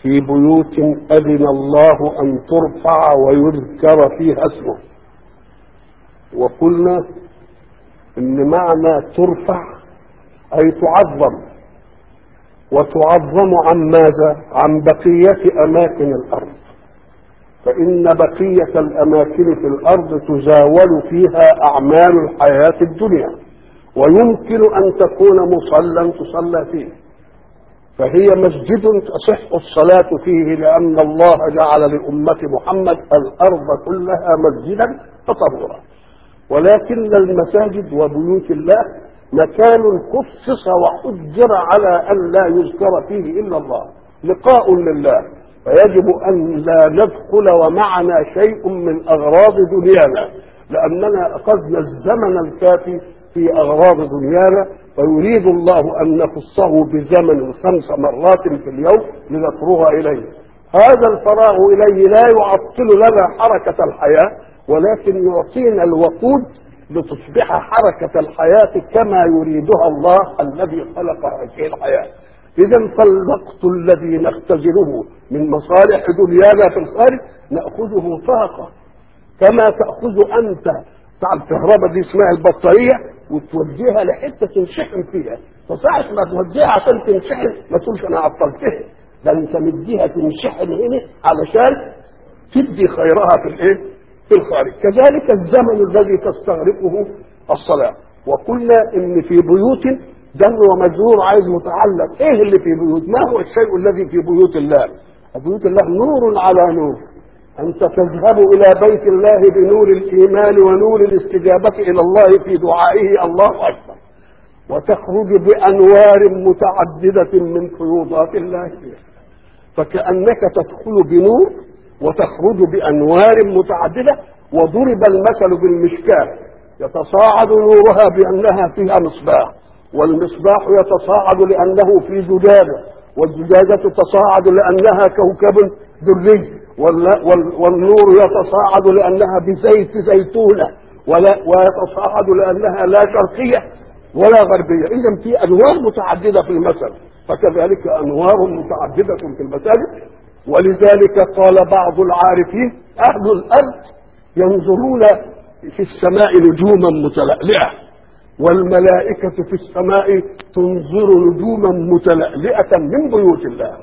في بيوت أذن الله أن ترفع ويذكر فيها اسمه وقلنا إن معنى ترفع أي تعظم وتعظم عن ماذا؟ عن بقية أماكن الأرض فإن بقية الأماكن في الأرض تزاول فيها أعمال الحياة الدنيا ويمكن أن تكون مصلى تصلى فيه فهي مسجد تصح الصلاة فيه لأن الله جعل لأمة محمد الأرض كلها مسجدا وطهورا ولكن المساجد وبيوت الله مكان خصص وحجر على أن لا يذكر فيه إلا الله لقاء لله فيجب أن لا ندخل ومعنا شيء من أغراض دنيانا لأننا أخذنا الزمن الكافي في أغراض دنيانا ويريد الله أن نخصه بزمن خمس مرات في اليوم لنفرغ إليه هذا الفراغ إليه لا يعطل لنا حركة الحياة ولكن يعطينا الوقود لتصبح حركة الحياة كما يريدها الله الذي خلق هذه الحياة إذا فالوقت الذي نختزله من مصالح دنيانا في الخارج نأخذه طاقة كما تأخذ أنت بتاع الكهرباء دي اسمها البطارية وتوديها لحتة تنشحن فيها فساعة ما توديها عشان تنشحن ما تقولش أنا عطلتها ده أنت مديها تنشحن هنا علشان تدي خيرها في الإيه؟ في الخارج كذلك الزمن الذي تستغرقه الصلاة وقلنا إن في بيوت جر ومجرور عايز متعلق ايه اللي في بيوت ما هو الشيء الذي في بيوت الله بيوت الله نور على نور أنت تذهب إلى بيت الله بنور الإيمان ونور الاستجابة إلى الله في دعائه الله أكبر وتخرج بأنوار متعددة من فيوضات الله فيها فكأنك تدخل بنور وتخرج بأنوار متعددة وضرب المثل بالمشكاة يتصاعد نورها بأنها فيها مصباح والمصباح يتصاعد لأنه في زجاجة والزجاجة تصاعد لأنها كوكب دري والنور يتصاعد لأنها بزيت زيتونة ولا ويتصاعد لأنها لا شرقية ولا غربية إذا في أنوار متعددة في المثل فكذلك أنوار متعددة في المساجد ولذلك قال بعض العارفين أهل الأرض ينظرون في السماء نجوما متلألئة والملائكة في السماء تنظر نجوما متلألئة من بيوت الله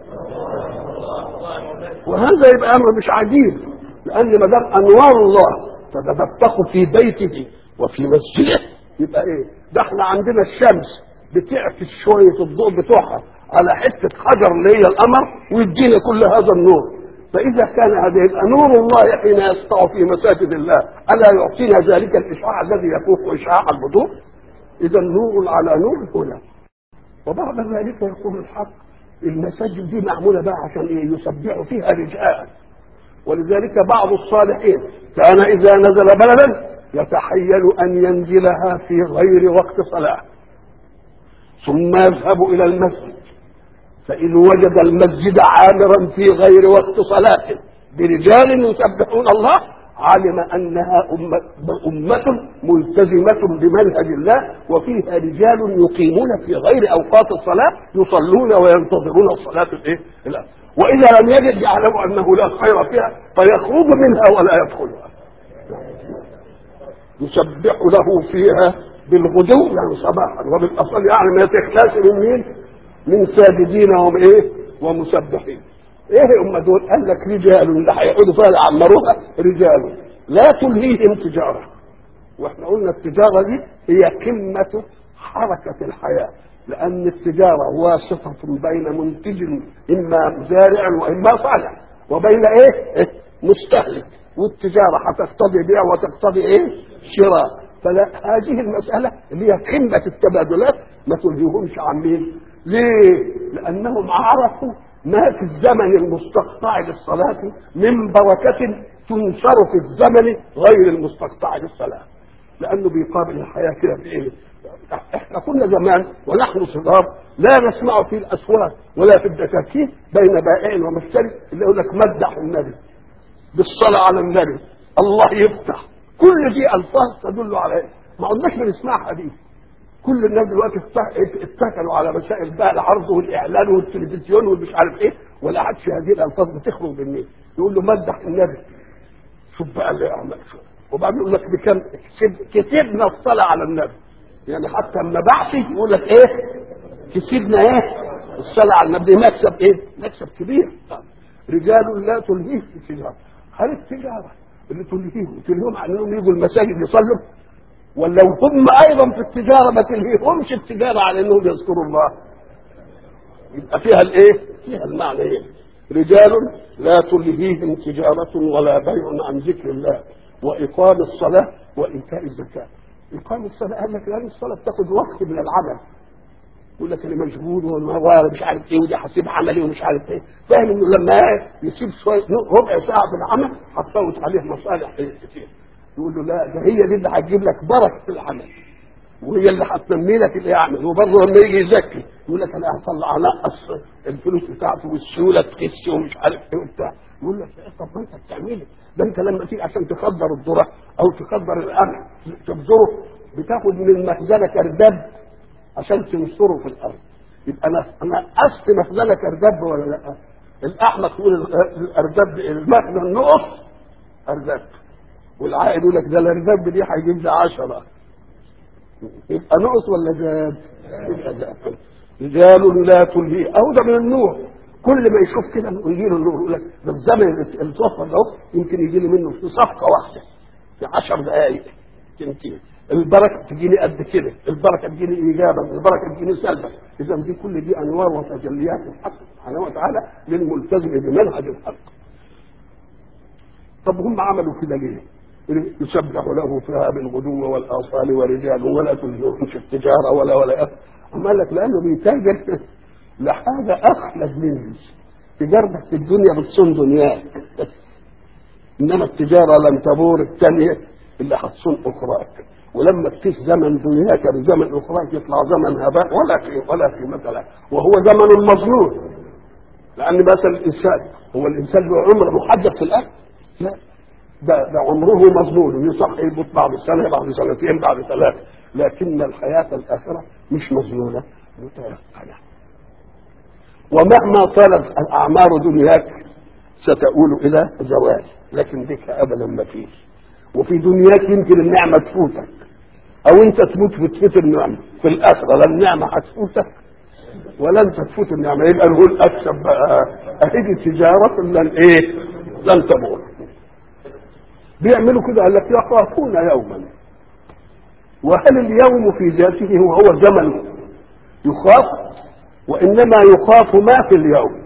وهذا يبقى أمر مش عجيب لأن ما دام أنوار الله تتدفق في بيته وفي مسجده يبقى إيه؟ ده احنا عندنا الشمس بتعكس شوية الضوء بتوعها على حتة حجر اللي هي القمر ويدينا كل هذا النور فإذا كان هذا يبقى نور الله حين يسطع في مساجد الله ألا يعطينا ذلك الإشعاع الذي يفوق إشعاع البدور إذا نور على نور هنا وبعد ذلك يقول الحق المساجد دي معمولة بقى عشان إيه يسبحوا فيها رجال ولذلك بعض الصالحين كان إذا نزل بلدا يتحيل أن ينزلها في غير وقت صلاة ثم يذهب إلى المسجد فإن وجد المسجد عامرا في غير وقت صلاة برجال يسبحون الله علم أنها أمة, أمة ملتزمة بمنهج الله وفيها رجال يقيمون في غير أوقات الصلاة يصلون وينتظرون الصلاة الإيه؟ وإذا لم يجد يعلم أنه لا خير فيها فيخرج منها ولا يدخلها يسبح له فيها بالغدو يعني صباحا وبالاصل يعني ما تخلاش من مين؟ من ساجدين وهم ايه؟ ومسبحين. ايه هم دول؟ قال لك رجال اللي هيقعدوا فيها يعمروها رجال لا تلهيهم تجاره. واحنا قلنا التجاره دي هي قمه حركه الحياه لان التجاره واسطه بين منتج اما زارع واما صانع وبين ايه؟ إيه؟ مستهلك والتجاره هتقتضي بيع وتقتضي ايه؟ شراء فلا هذه المسألة اللي هي قمة التبادلات ما تلهيهمش عن مين؟ ليه؟ لأنهم عرفوا ما في الزمن المستقطع للصلاة من بركة تنشر في الزمن غير المستقطع للصلاة لأنه بيقابل الحياة كده بإيه؟ احنا كنا زمان ونحن صغار لا نسمع في الأسواق ولا في الدكاكين بين بائع ومشتري اللي يقول لك مدح النبي بالصلاة على النبي الله يفتح كل دي الفاظ تدل على ايه؟ ما قلناش بنسمعها دي كل الناس دلوقتي ات- اتكلوا على مسائل بقى العرض والاعلان والتلفزيون والمش عارف ايه ولا عادش هذه الالفاظ بتخرج منين يقول له مدح النبي شوف بقى اللي اعمل شوف وبعدين يقول لك بكم كسب كسبنا الصلاه على النبي يعني حتى اما بعثي يقول لك ايه كسبنا ايه الصلاه على النبي مكسب ايه مكسب كبير رجال لا تلهيهم التجاره هل التجاره اللي تلهيهم تلهيهم عن انهم يجوا المساجد يصلوا ولو هم ايضا في التجاره ما تلهيهمش التجاره على انهم يذكروا الله يبقى فيها الايه فيها المعنى ايه رجال لا تلهيهم تجارة ولا بيع عن ذكر الله وإقام الصلاة وإيتاء الزكاة إقام الصلاة قال لك لأن الصلاة بتاخد وقت من العمل يقول لك اللي مشغول ومش عارف ايه ودي حسيب عملي ومش عارف ايه فاهم انه لما يسيب شويه ربع ساعه في العمل هتفوت عليه مصالح كتير يقول له لا ده هي دي اللي هتجيب لك بركه في العمل وهي اللي هتنمي لك اللي يعمل وبرضه لما يجي يزكي يقول لك انا هطلع انقص الفلوس بتاعته والسيوله تخش ومش عارف ايه وبتاع يقول لك إيه طب ما انت بتعمله ده انت لما تيجي عشان تخدر الذره او تخدر القمح تبذره بتاخد من المخزنه كرداب عشان تنشره في الارض يبقى انا انا قصت مخزنه كرداب ولا لا؟ الاحمق يقول الارداب المخزن نقص ارداب والعائد يقول لك ده الارداب دي هيجيب لي 10 يبقى نقص ولا زاد؟ يبقى زاد رجال لا تلهي اهو ده من النور كل ما يشوف كده ويجي له النور يقول لك ده الزمن اللي توفر ده يمكن يجي لي منه في صفقه واحده في 10 دقائق تنتهي البركه تجيني قد كده البركه تجيني ايجابا البركه تجيني سلبا اذا دي كل دي انوار وتجليات الحق سبحانه وتعالى للملتزم بمنهج الحق طب هم عملوا كده ليه؟ يسبح له فيها بالغدو والاصال ورجال ولا تلهيهم في التجاره ولا ولا أما قال لك لانه بيتاجر لحاجه اخلد منه تجارتك في الدنيا بتصون دنياك انما التجاره لن تبور الثانيه اللي هتصون اخراك ولما تفيش زمن دنياك بزمن اخراك يطلع زمن هباء ولا في ولا في مثلا وهو زمن مظنون لان مثلا الانسان هو الانسان له عمر محدد في الاكل لا ده, ده عمره مظنون يصح يموت بعد سنه بعد سنتين بعد ثلاثه لكن الحياه الاخره مش مظنونه متيقنه ومهما طالت الاعمار دنياك ستؤول الى زوال لكن بك ابدا ما فيش وفي دنياك يمكن النعمه تفوتك او انت تموت وتفوت النعمه في الاخره لا النعمه هتفوتك ولا انت تفوت النعمه يبقى نقول اكسب بقى اهدي تجاره لن ايه لن تبور بيعملوا كده قال لك يخافون يوما وهل اليوم في ذاته هو هو زمن يخاف وانما يخاف ما في اليوم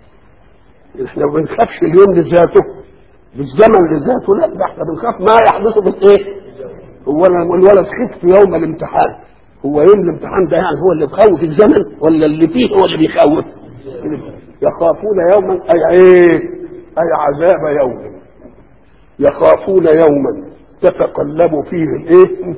احنا ما بنخافش اليوم لذاته بالزمن لذاته لا ده احنا بنخاف ما يحدث بالايه هو الولد خف يوم الامتحان هو يوم الامتحان ده يعني هو اللي بخوف الزمن ولا اللي فيه هو اللي بيخوف يخافون يوما اي ايه اي عذاب يوم يخافون يوما تتقلب فيه الايه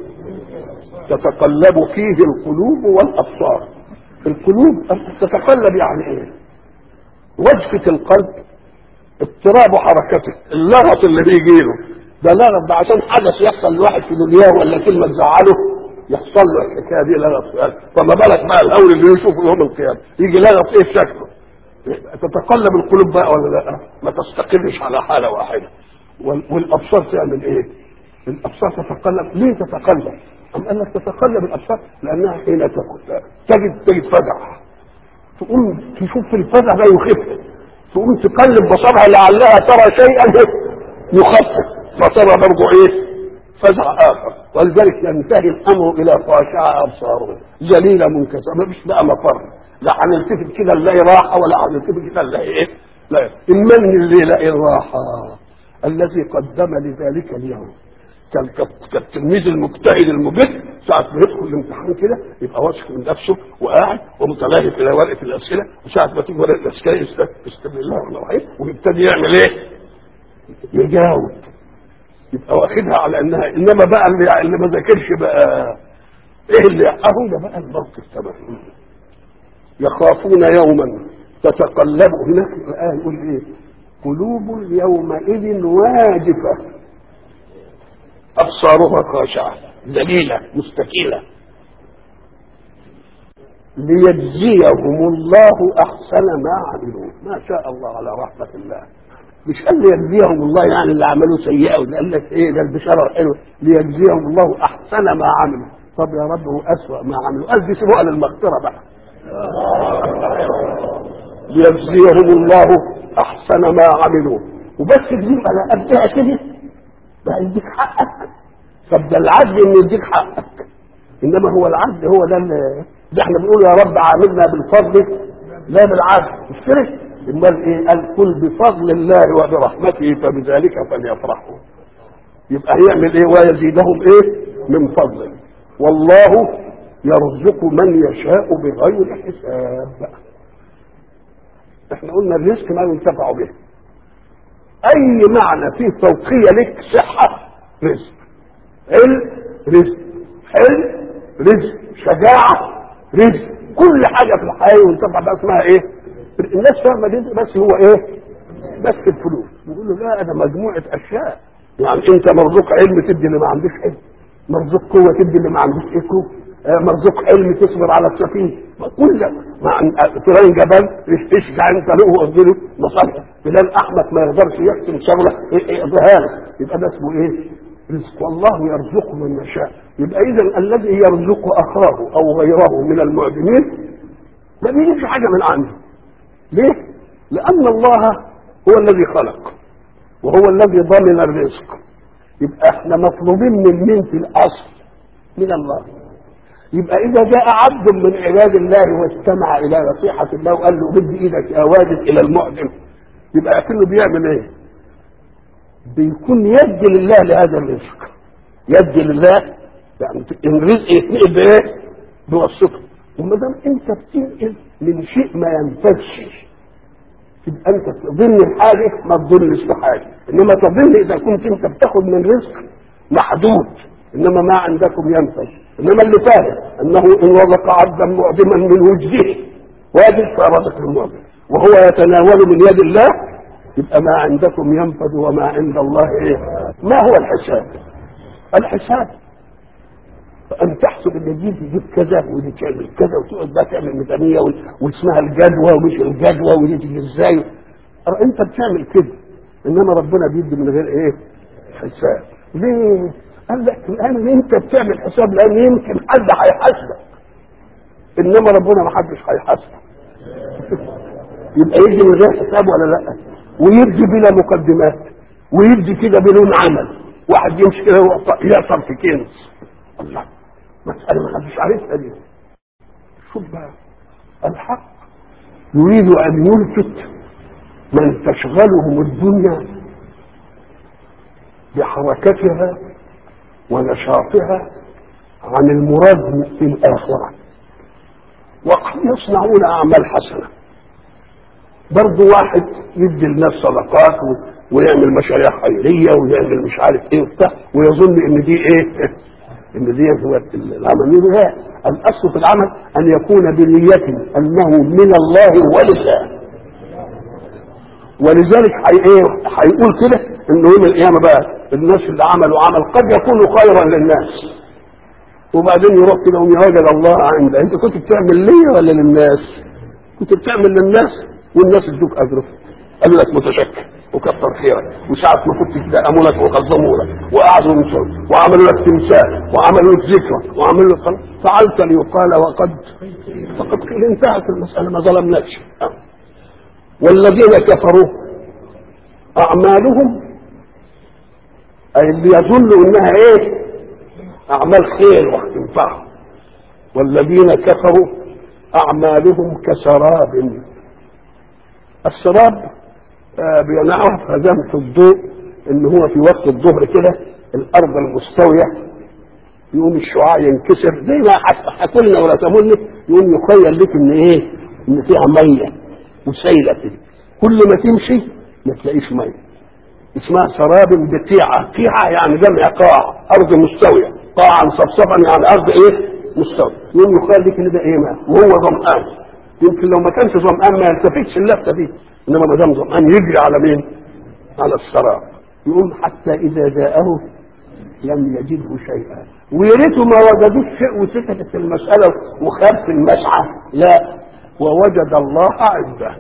تتقلب فيه القلوب والابصار القلوب تتقلب يعني ايه وجفة القلب اضطراب حركته اللغط اللي بيجي له ده لغط ده عشان حدث يحصل لواحد في دنياه ولا كلمه تزعله يحصل له الحكايه دي لغط في قلبه فما بالك بقى الاول اللي يشوفه يوم القيامه يجي لغط ايه في شكله تتقلب القلوب بقى ولا لا ما تستقرش على حاله واحده والابصار تعمل ايه الابصار تتقلب ليه تتقلب أم قال لك تتقلب الابصار لانها حين تجد تجد فزع تقوم تشوف الفزع ده يخف تقوم تقلب بصرها لعلها ترى شيئا يخفف فترى برضه ايه فزع اخر ولذلك ينتهي الامر الى خاشعه ابصارهم ذليله منكسره ما فيش بقى مفر لا هنلتفت كده نلاقي راحه ولا هنلتفت كده نلاقي ايه لا من اللي يلاقي الراحه الذي قدم لذلك اليوم كالتلميذ المجتهد المجد ساعة ما يدخل الامتحان كده يبقى واثق من نفسه وقاعد ومتلهف الى ورقة الأسئلة وساعة ما تيجي ورقة الأسئلة يستبدل الله الرحمن الرحيم ويبتدي يعمل إيه؟ يجاوب يبقى واخدها على انها انما بقى اللي, اللي ما ذاكرش بقى ايه اللي اهو ده بقى الموقف تمام يخافون يوما تتقلب هناك الآية يقول ايه قلوب يومئذ واجفة أبصارها خاشعة ذليلة مستكيلة ليجزيهم الله احسن ما عملوا ما شاء الله على رحمه الله مش قال ليجزيهم الله يعني اللي عملوه سيئه وده قال لك ايه ده البشاره الحلوه ليجزيهم الله احسن ما عملوا طب يا رب هو اسوء ما عملوا قال دي سيبوها للمغفره بقى ليجزيهم الله احسن ما عملوا وبس تجيب على قدها كده بقى يديك حقك طب ده العدل انه يديك حقك انما هو العدل هو ده اللي ده احنا بنقول يا رب عاملنا بالفضل لا بالعدل مش كده امال ايه قال قل بفضل الله وبرحمته فبذلك فليفرحوا يبقى هيعمل ايه ويزيدهم ايه من فضله والله يرزق من يشاء بغير حساب احنا قلنا الرزق ما ينتفع به اي معنى فيه فوقيه لك صحه رزق علم رزق حلم رزق شجاعه رزق كل حاجه في الحياه ينتفع بها اسمها ايه الناس فاهمه رزق بس هو ايه بس الفلوس يقول له لا ده مجموعه اشياء يعني انت مرزوق علم تدي اللي ما عندوش علم مرزوق قوه تدي اللي ما عندوش ايه قوه مرزوق علم تصبر على السفينه كل مع فلان جبل اشجع انت له واصبره مصالح فلان احمد ما يقدرش يحسن شغله اقضيها له يبقى ده اسمه ايه؟ رزق والله يرزق من يشاء يبقى اذا الذي يرزق اخاه او غيره من المعدمين ما بيجيبش حاجه من عنده ليه؟ لان الله هو الذي خلق وهو الذي ضمن الرزق يبقى احنا مطلوبين من مين في الاصل من الله يبقى اذا جاء عبد من عباد الله واستمع الى نصيحه الله وقال له بدي ايدك يا واجد الى المعدم يبقى اكنه بيعمل ايه؟ بيكون يد لله لهذا الرزق يد لله يعني الرزق يتنقل بايه؟ بواسطه وما دام انت بتنقل من شيء ما ينفذش تبقى انت تظن الحاجه ما تظنش بحاجه انما تظن اذا كنت انت بتاخد من رزق محدود انما ما عندكم ينفذ انما اللي فاهم انه ان رزق عبدا معدما من وجهه واجب فرزق المعدم وهو يتناول من يد الله يبقى ما عندكم ينفذ وما عند الله ايه ما هو الحساب الحساب ان تحسب ان دي تجيب كذا ودي تعمل كذا وتقعد بقى تعمل ميزانيه واسمها الجدوى ومش الجدوى ودي تيجي ازاي انت بتعمل كده انما ربنا بيدي من غير ايه حساب ليه قال لك الان انت بتعمل حساب لان يمكن حد هيحاسبك انما ربنا ما حدش هيحاسبك يبقى يدي من غير حساب ولا لا ويدي بلا مقدمات ويدي كده بدون عمل واحد يمشي كده يعصر في كنز الله مسألة ما حدش عارفها دي شوف بقى الحق يريد أن يلفت من تشغلهم الدنيا بحركتها ونشاطها عن المراد في الآخرة وقد يصنعون أعمال حسنة برضه واحد يدي الناس صدقات ويعمل مشاريع خيرية ويعمل مش عارف ايه وبتاع ويظن ان دي ايه ان دي هو العمل لا الاصل في العمل ان يكون بنية انه من الله ولله ولذلك حي ايه هيقول كده ان يوم القيامه بقى الناس اللي عملوا عمل قد يكون خيرا للناس وبعدين يروح كده ويهاجر الله عنده انت كنت بتعمل ليه ولا للناس؟ كنت بتعمل للناس والناس ادوك اجره قالوا لك متشكر وكثر خيرك وساعة ما كنت تأموا لك وقدموا لك وقعدوا من صوت وعملوا لك تمثال وعملوا لك ذكرى وعملوا لك صلاة فعلت ليقال وقد فقد قيل انتهت المسألة ما ظلمناكش والذين كفروا أعمالهم أي اللي يظنوا إنها إيه أعمال خير وتنفعهم والذين كفروا أعمالهم كسراب السراب آه بنعرف هزمة الضوء ان هو في وقت الظهر كده الارض المستوية يقوم الشعاع ينكسر زي ما حكوا لنا ورسموا يقوم يخيل لك ان ايه ان فيها ميه وسيله كده كل ما تمشي ما تلاقيش ميه اسمها سراب بقيعة قيعة يعني جمع قاع ارض مستوية قاعا صفصفا يعني ارض ايه مستوية يقوم يخيل لك ان ده ايه ماء وهو ظمآن يمكن لو ما كانش ظمآن ما يلتفتش اللفته دي انما ما دام ظمآن يجري على مين؟ على السراب يقول حتى اذا جاءه لم يجده شيئا ويا ريته ما وجدوش شيء وسكتت المسألة وخاب في المسعى لا ووجد الله عنده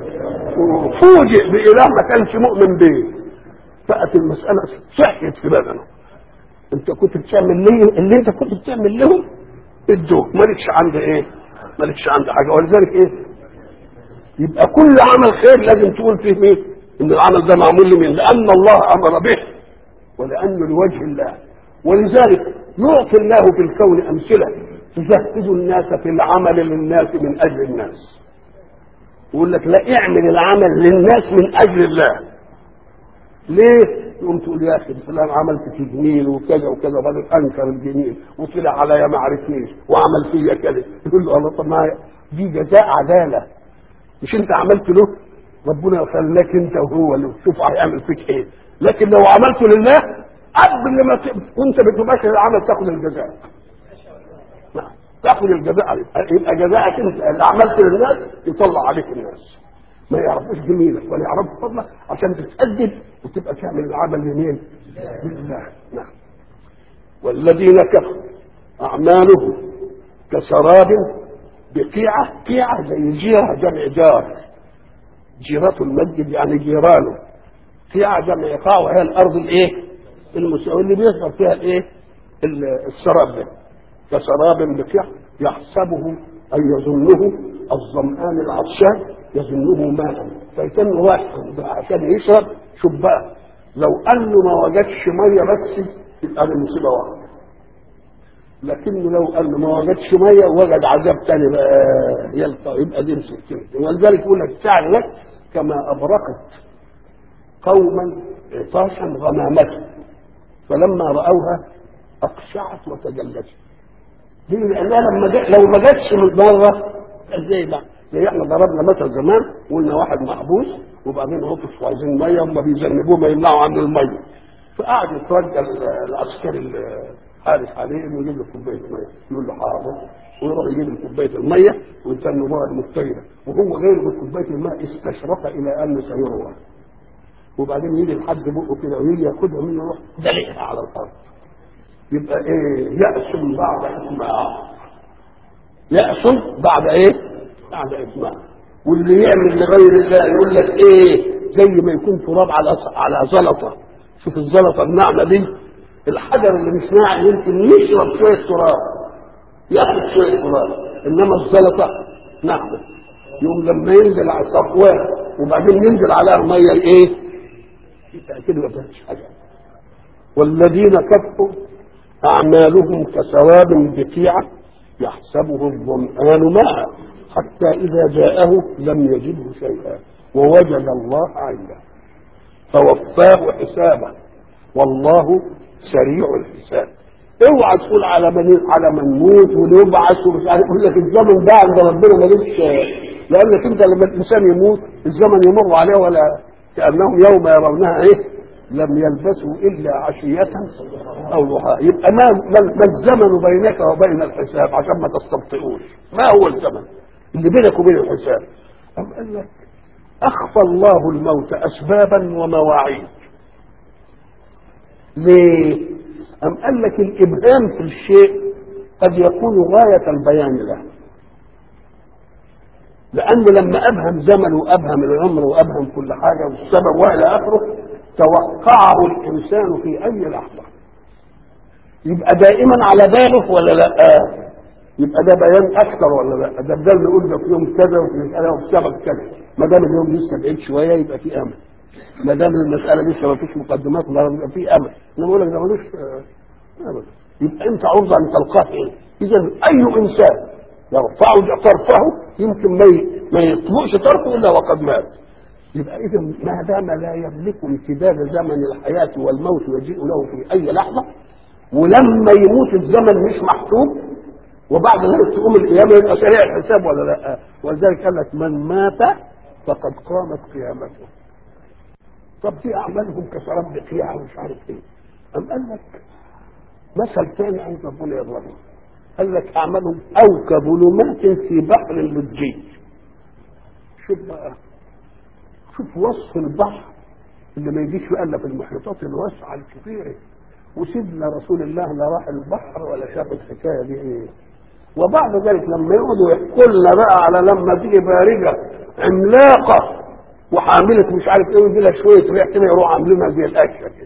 وفوجئ بإله ما كانش مؤمن به بقت المسألة صحيت في بدنه انت كنت بتعمل ليه اللي انت كنت بتعمل لهم ادوه مالكش عند ايه مالكش عند حاجة ولذلك ايه يبقى كل عمل خير لازم تقول فيه مين ان العمل ده معمول لمين لان الله امر به ولانه لوجه الله ولذلك يعطي الله في الكون امثله تزهد الناس في العمل للناس من اجل الناس يقول لك لا اعمل العمل للناس من اجل الله ليه؟ يقوم تقول يا اخي فلان عملت في جميل وكذا وكذا وبعدين انكر الجميل وطلع عليا ما عرفنيش وعمل فيا كذا يقول له الله طب ما دي جزاء عداله مش انت عملت له ربنا خلاك انت وهو اللي تشوف هيعمل فيك ايه لكن لو عملته لله قبل ما ت... وانت بتباشر العمل تاخد الجزاء نعم تاخد الجزاء يبقى جزاءك انت اللي عملت للناس يطلع عليك الناس ما يعرفوش جميلك ولا يعرفوا فضلك عشان تتأدب وتبقى تعمل العمل لمين؟ لله نعم والذين كفروا أعمالهم كسراب بقيعة قيعة زي جيرة جمع جار جيرة المسجد يعني جيرانه قيعة جمع قاع وهي الأرض الإيه؟ المساوية اللي بيظهر فيها الإيه؟ السراب ده كسراب بقيعة يحسبه أي يظنه الظمآن العطشان يظنه ماء فيكون واحد عشان يشرب شوف بقى لو انه ما وجدش ميه بس يبقى دي مصيبه واحده لكنه لو انه ما وجدش ميه وجد عذاب تاني بقى يلقى يبقى دي مصيبتين ولذلك يقول لك سعد لك كما ابرقت قوما عطاشا غمامته فلما راوها اقشعت وتجلت دي لانها لما جا لو ما جاتش من بره ازاي بقى زي احنا ضربنا مثل زمان قلنا واحد محبوس وبعدين عطش وعايزين ميه هم بيذنبوه ما يمنعوا عنه الميه فقعد يترجى العسكري الحارس عليه انه يجيب له كوبايه ميه يقول له حاضر ويروح يجيب له كوبايه الميه ويستنى بقى المفترضه وهو غير بكوبايه الماء استشرف الى ان سيروى وبعدين يجي لحد بقه كده ويجي ياخدها منه يروح دلقها على الارض يبقى ايه يأس بعد اسماع يأس بعد ايه بعد اسماع واللي يعمل لغير الله يقول لك ايه زي ما يكون تراب على على زلطه شوف الزلطه الناعمه دي الحجر اللي مش ناعم يمكن يشرب شويه تراب ياخد شويه تراب انما الزلطه ناعمه يوم لما ينزل على الصفوان وبعدين ينزل عليها الميه ايه يتاكدوا ما فيهاش حاجه والذين كفروا اعمالهم كسراب بقيعه يحسبه الظمآن ماء حتى إذا جاءه لم يجده شيئا ووجد الله عنده فوفاه حسابه والله سريع الحساب اوعى تقول على من على من يموت ويبعث ومش عارف يقول لك الزمن ده عند ربنا ملوش لانك انت لما الانسان يموت الزمن يمر عليه ولا كانهم يوم يرونها ايه لم يلبسوا الا عشيه او ضحاها يبقى ما ما الزمن بينك وبين الحساب عشان ما تستبطئوش ما هو الزمن اللي بينك وبين الحساب أم قال لك أخفى الله الموت أسبابا ومواعيد ليه؟ أم قال لك الإبهام في الشيء قد يكون غاية البيان له لأن لما أبهم زمن وأبهم العمر وأبهم كل حاجة والسبب وإلى آخره توقعه الإنسان في أي لحظة يبقى دائما على باله ولا لا؟ آه. يبقى ده بيان اكثر ولا لا ده ده نقول ده في يوم كذا وفي كذا وفي سبب كذا ما دام اليوم لسه بعيد شويه يبقى في امل ما دام المساله لسه ما فيش مقدمات يبقى في امل انا بقول لك ده ملوش امل يبقى انت عرضه ان تلقاه ايه اذا اي انسان يرفع طرفه يمكن ما ما يطلقش طرفه الا وقد مات يبقى اذا ما دام لا يملك امتداد زمن الحياه والموت يجيء له في اي لحظه ولما يموت الزمن مش محسوب وبعد ذلك تقوم القيامة يبقى سريع الحساب ولا لا ولذلك قال لك من مات فقد قامت قيامته طب دي أعمالهم كسراب بقيعة ومش عارف إيه أم قال لك مثل ثاني عند ربنا يضربه قال لك أعمالهم أو كظلمات في بحر لجي شوف بقى شوف وصف البحر اللي ما يجيش إلا في المحيطات الواسعة الكبيرة وسيدنا رسول الله لا راح البحر ولا شاف الحكايه دي ايه وبعد ذلك لما يقعدوا يحكوا لنا بقى على لما تيجي بارجه عملاقه وحامله مش عارف ايه ويجي لها شويه ريح كده يروح عاملينها زي القشه كده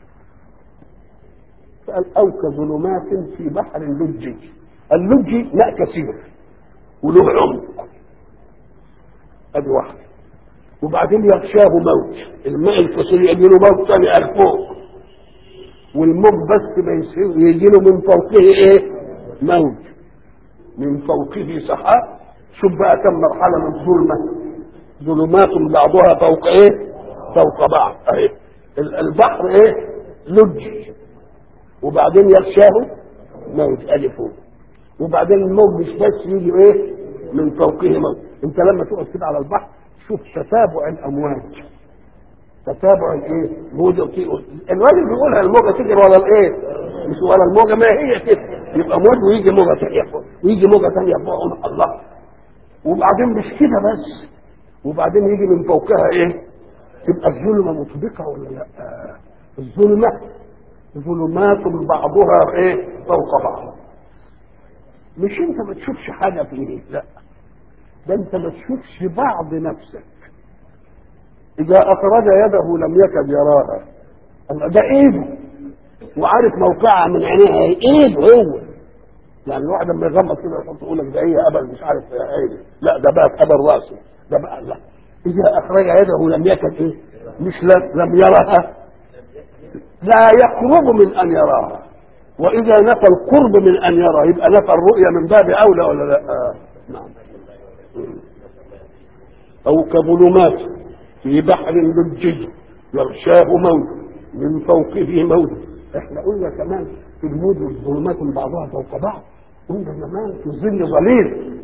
قال او كظلمات في بحر لجي اللجي ماء كثير وله عمق ادي واحد وبعدين يغشاه موج الماء الكثير يجي له موج ثاني قال فوق والموج بس ما يصير يجي له من فوقه ايه موج من فوقه سحاب شوف بقى كم مرحله من ظلمه ظلمات بعضها فوق ايه فوق بعض اهي البحر ايه لج وبعدين يغشاه موج ادي فوق وبعدين الموج مش بس يجي ايه من فوقه موج انت لما تقعد كده على البحر شوف تتابع الامواج تتابع الايه موجه الراجل بيقولها الموجه تجري ولا الايه مش ولا الموجه ما هي كده يبقى موج ويجي موجه ثانيه فوق ويجي موجه ثانيه فوق الله وبعدين مش كده بس وبعدين يجي من فوقها ايه تبقى الظلمه مطبقه ولا لا الظلمه ظلمات بعضها ايه فوق بعض مش انت ما تشوفش حاجه فيه لا ده انت ما تشوفش بعض نفسك اذا اخرج يده لم يكد يراها ده ايده وعارف موقعها من عينيها ايده هو يعني الواحد لما يغمض كده يحط يقول لك ده ايه ابل مش عارف عيني لا ده بقى ابل راسي ده بقى لا اذا اخرج يده لم يكد ايه مش لم يرها لا يقرب من ان يراها واذا نفى القرب من ان يرى يبقى نفى الرؤيه من باب اولى ولا لا آه. نعم او كظلمات في بحر لجي يغشاه موج من فوقه موج احنا قلنا كمان في الموج والظلمات بعضها فوق بعض قلنا زمان في الظل ظليل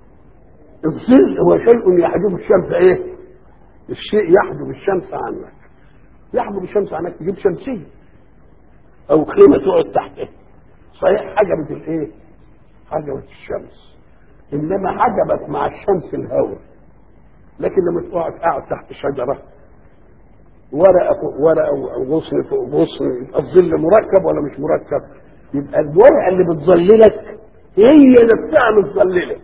الظل هو شيء يحجب الشمس ايه الشيء يحجب الشمس عنك يحجب الشمس عنك تجيب شمسيه او خيمه تقعد تحتها صحيح حجبت الايه حجبت الشمس انما حجبت مع الشمس الهواء لكن لما تقعد قاعد تحت شجره ورقه فوق ورقه او غصن فوق غصن يبقى الظل مركب ولا مش مركب يبقى الورقه اللي بتظللك هي نفسها متظلله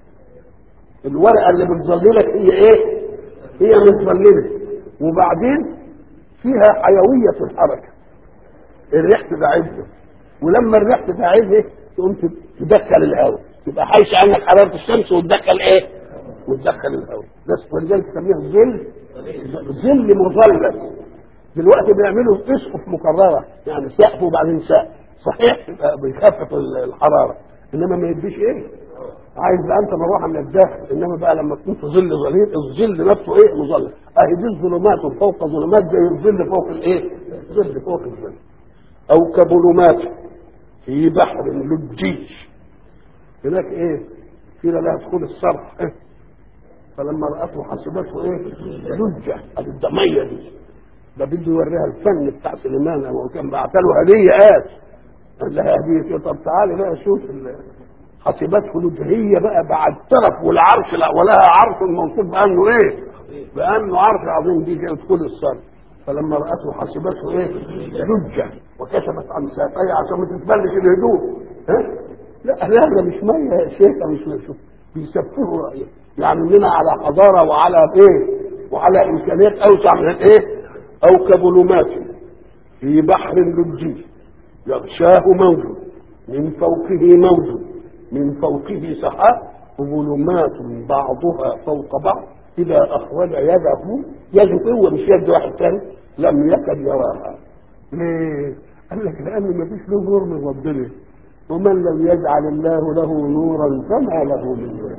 الورقه اللي بتظللك هي ايه هي متظلله وبعدين فيها حيويه في الحركه الريح تبعدها ولما الريح تبعدها تقوم تدخل الهواء تبقى حايش عنك حراره الشمس وتدخل ايه وتدخل الهواء بس ولذلك تسميها ظل ظل مظلل دلوقتي بيعملوا اسقف مكرره يعني سقف وبعدين سقف صحيح يبقى بيخفف الحراره انما ما يديش ايه عايز بقى انت مروحه من الداخل انما بقى لما تكون في ظل ظليل الظل نفسه ايه مظلل اهي دي الظلمات فوق ظلمات زي الظل فوق الايه ظل فوق الظل او كظلمات في بحر لجي هناك ايه قيل لها ادخل الصرح إيه؟ فلما رأته حسبته ايه لجة الدمية دي ده بده يوريها الفن بتاع سليمان هو كان بعت له هدية قال قال لها هدية طب تعالي بقى شوف حسبته لجة هي بقى بعد الترف والعرش لا ولها عرش موصوف بانه ايه بانه عرش عظيم دي كانت كل الصرف فلما رأته حسبته ايه لجة وكشفت عن ساقيها عشان ما تتبلش الهدوء ها لا لا ده مش ميه يا شيخ مش ميه بيسفهوا رأيه يعني لنا على حضاره وعلى ايه وعلى امكانيات اوسع من الايه او كظلمات في بحر لجي يغشاه موج من فوقه موج من فوقه سحاب ظلمات بعضها فوق بعض اذا اخرج يده يده هو مش يد واحد ثاني لم يكد يراها ليه؟ قال لك لان ما فيش له نور من ربنا ومن لم يجعل الله له نورا فما له من نور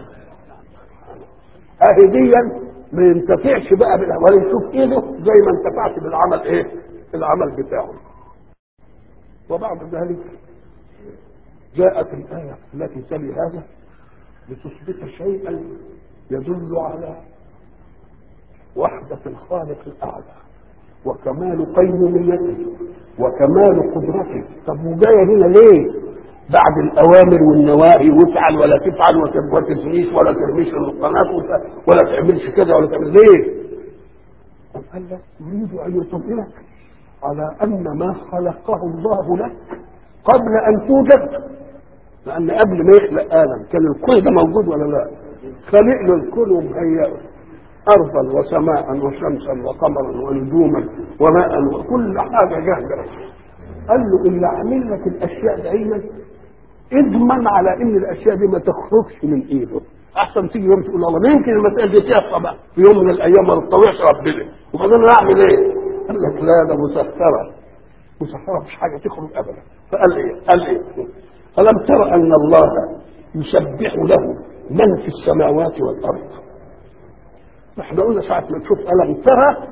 اهي ديا ما ينتفعش بقى بالعمل ولا يشوف ايده زي ما انتفعش بالعمل ايه العمل بتاعه وبعد ذلك جاءت الآية التي تلي هذا لتثبت شيئا يدل على وحدة الخالق الأعلى وكمال قيوميته وكمال قدرته طب وجاية هنا ليه؟ بعد الأوامر والنواهي وافعل ولا تفعل وما تزنيش ولا ترميش القناة ولا تعملش كذا ولا تعمل ليه؟ قال لك يريد أن يطمئنك على أن ما خلقه الله لك قبل أن توجد لأن قبل ما يخلق آدم كان الكون ده موجود ولا لا؟ خلق له الكون ومهيئه أرضا وسماء وشمسا وقمرا ونجوما وماء وكل حاجة جاهزة قال له اللي عامل لك الأشياء دايما اضمن على ان الاشياء دي ما تخرجش من ايده احسن تيجي يوم تقول الله يمكن المسائل دي تحصل بقى في يوم من الايام ما تطوعش ربنا وبعدين انا اعمل ايه؟ قال لك لا ده مسخره مسخره مش حاجه تخرج ابدا فقال ايه؟ قال ايه؟ الم تر ان الله يسبح له من في السماوات والارض احنا قلنا ساعه ما تشوف الم ترى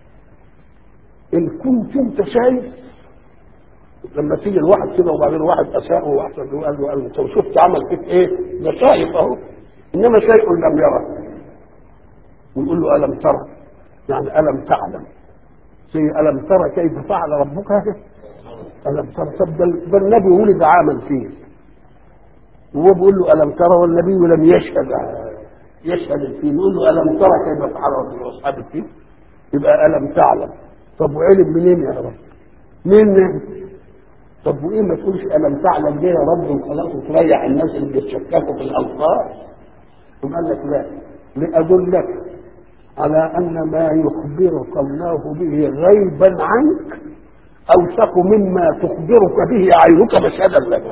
ان كنت انت شايف لما تيجي الواحد كده وبعدين واحد اساء واحسن له قال له قال له انت شفت عمل فيك ايه؟ ده شايف اهو انما شيء لم يره ويقول له الم ترى يعني الم تعلم زي الم ترى كيف فعل ربك الم ترى طب ده ده النبي ولد عامل فيه وهو بيقول له الم ترى والنبي لم يشهد يشهد الفيل يقول له الم ترى كيف فعل ربك واصحاب الفيل يبقى الم تعلم طب وعلم منين يا رب؟ منين؟ طب وايه ما تقولش الم تعلم ليه يا رب وخلاص وتريح الناس اللي بيتشككوا في الالفاظ ثم قال لك لا لادلك على ان ما يخبرك الله به غيبا عنك اوثق مما تخبرك به عينك مشهدا لك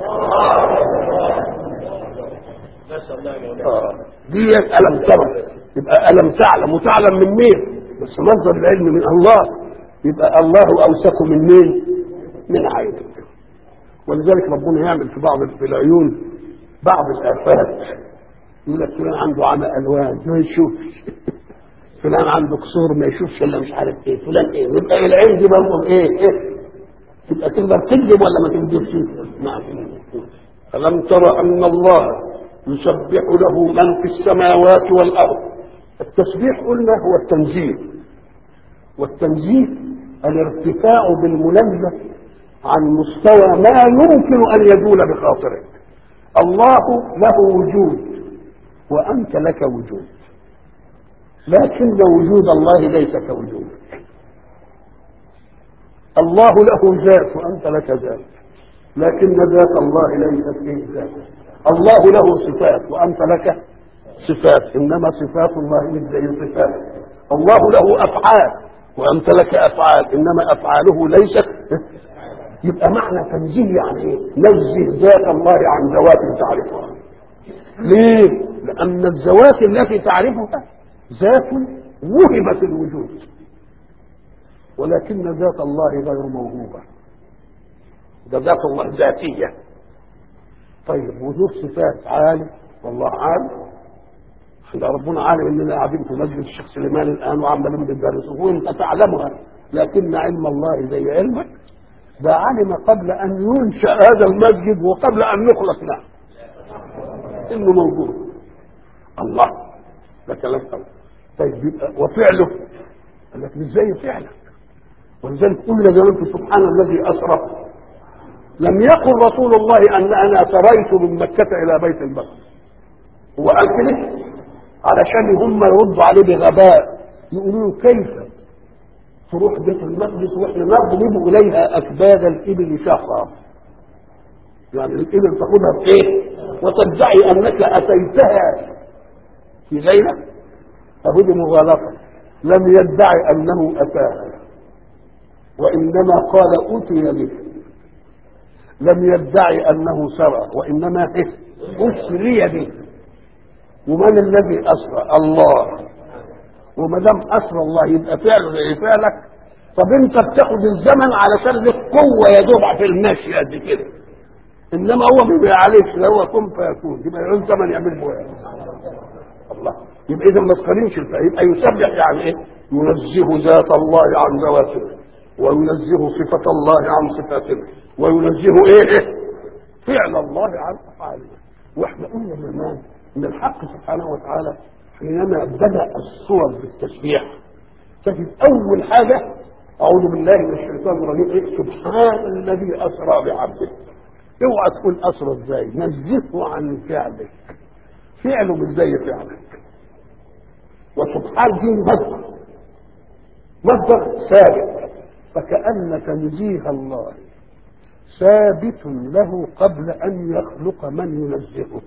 آه. دي الم ترى يبقى الم تعلم وتعلم من مين بس مصدر العلم من الله يبقى الله اوثق من مين من عينك ولذلك ربنا يعمل في بعض في العيون بعض الافات يقول لك فلان عنده عمى الوان ما يشوفش فلان عنده قصور ما يشوفش الا مش عارف ايه فلان ايه يبقى العين دي برضه ايه ايه تبقى تقدر تكذب ولا ما تكذبش نعم ألم تر أن الله يسبح له من في السماوات والأرض التسبيح قلنا هو التنزيه والتنزيه الارتفاع بالمنزه عن مستوى ما يمكن ان يزول بخاطرك الله له وجود وانت لك وجود لكن وجود الله ليس كوجودك الله له ذات وانت لك ذات لكن ذات الله ليست فيه ذات الله له صفات وانت لك صفات انما صفات الله مش زي صفات الله له افعال وانت لك افعال انما افعاله ليست يبقى معنى تنزيه يعني ايه؟ نزه ذات الله عن ذوات تعرفها. ليه؟ لأن الذوات التي تعرفها ذات وهبت الوجود. ولكن ذات الله غير موهوبة. ده ذات الله ذاتية. طيب وجود صفات عالم والله عالم احنا ربنا عالم اننا قاعدين في مسجد الشيخ سليمان الان وعمالين بندرسه وانت تعلمها لكن علم الله زي علمك ده علم قبل ان ينشا هذا المسجد وقبل ان يخلق له انه موجود الله ده كلام قوي طيب يبقى وفعله قال لك مش زي فعلك ولذلك قلنا زمان في سبحان الذي اسرى لم يقل رسول الله ان انا سريت من مكه الى بيت المقدس هو قال كده علشان هم يردوا عليه بغباء يقولوا له كيف تروح بيت المقدس واحنا نضرب اليها اكباد الابل شهرا يعني الابل تاخذها بايه وتدعي انك اتيتها في ليله فهو دي مغالطه لم يدعي انه اتاها وانما قال اتي به لم يدعي انه سرى وانما إيه؟ اسري به ومن الذي اسرى الله وما دام اسرى الله يبقى فعله زي فعلك طب انت بتاخد الزمن علشان لك قوه يا دوب في المشي قد كده انما هو ما بيعليش لا هو كن فيكون يبقى يعوز زمن يعمل له الله يبقى اذا ما تقارنش يبقى يسبح يعني ايه؟ ينزه ذات الله عن ذواته وينزه صفة الله عن صفاته وينزه ايه؟ فعل الله عن افعاله واحنا قلنا زمان ان الحق سبحانه وتعالى حينما بدا الصور بالتسبيح تجد اول حاجه اعوذ بالله من الشيطان الرجيم إيه؟ سبحان الذي اسرى بعبده اوعى تقول اسرى ازاي نزهه عن فعلك فعله مش زي فعلك وسبحان دي مصدر مصدر ثابت فكأن تنزيه الله ثابت له قبل أن يخلق من ينزهه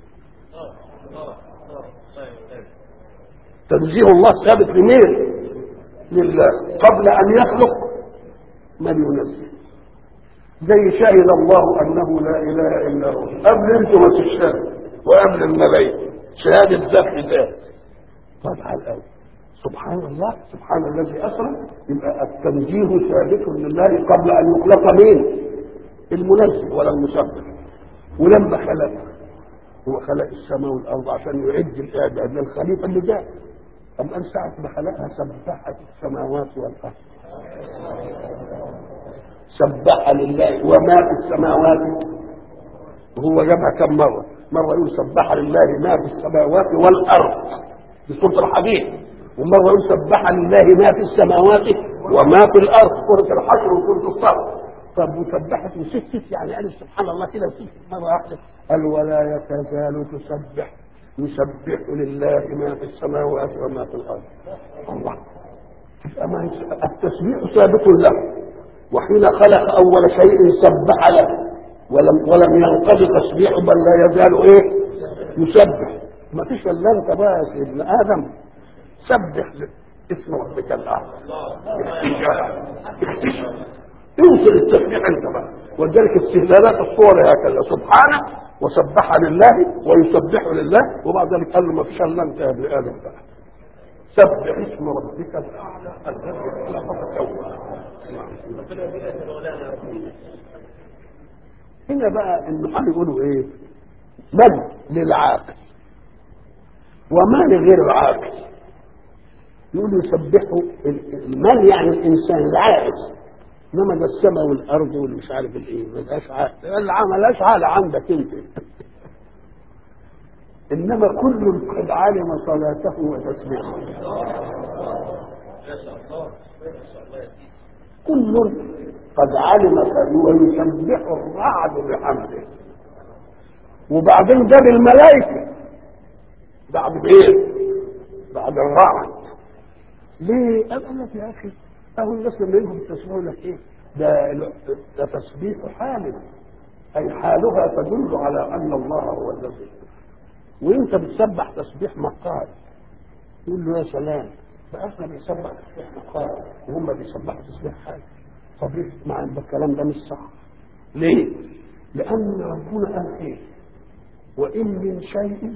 تنزيه الله ثابت لمين لله قبل أن يخلق من ينزه زي شهد الله أنه لا إله إلا هو قبل أنتم ما تشهدوا وقبل الملائكة شهادة ذات ذات طبعا الأول سبحان الله سبحان الذي أسرى يبقى التنزيه ثابت لله قبل أن يخلق مين المنزه ولا المسبح ولما خلق هو خلق السماء والأرض عشان يعد الإعداد للخليفة اللي جاء أم أن ساعة ما خلقها سبحت السماوات والأرض سبح لله وما في السماوات وهو جابها كم مرة مرة يقول سبح لله ما في السماوات والأرض في سورة الحديث ومرة يقول سبح لله ما في السماوات وما في الأرض سورة الحشر وسورة الصف طب وسبحت وسكتت يعني قال سبحان الله كده وسكتت مرة واحدة قال ولا يتزال تسبح يسبح لله ما في السماوات وما في الأرض الله التسبيح ثابت له وحين خلق أول شيء سبح له ولم ولم ينقضي تسبيحه بل لا يزال ايه يسبح ما فيش الا انت بقى يا سيدنا ادم سبح اسم ربك الاعلى اوصل التسبيح انت بقى ولذلك استهلالات الصور هكذا سبحانه وسبح لله ويسبح لله وبعد ذلك قال له ما فيش الا انت يا ابن ادم بقى سبح اسم ربك الاعلى الذي خلق فسوى هنا بقى النحاة يقولوا ايه من للعاقل وما لغير العاقل يقولوا يسبحوا المن يعني الانسان العاقل انما ده السماء والارض والمش عارف الايه ما لهاش عقل ملهاش عقل عندك انت انما كل قد علم صلاته وتسبيحه كل قد علم ويسبح الرعد بحمده وبعدين جاب الملائكة بعد ايه؟ بعد الرعد ليه؟ قال لك يا اخي اهو الناس لما يجوا بتسمعوا لك ايه؟ ده ده تسبيح حال اي حالها تدل على ان الله هو الذي وانت بتسبح تسبيح مقال يقول له يا سلام بقى احنا بنسبح تسبيح مقال وهم بيسبحوا تسبيح حال طب مع الكلام ده مش صح ليه لان ربنا قال ايه وان من شيء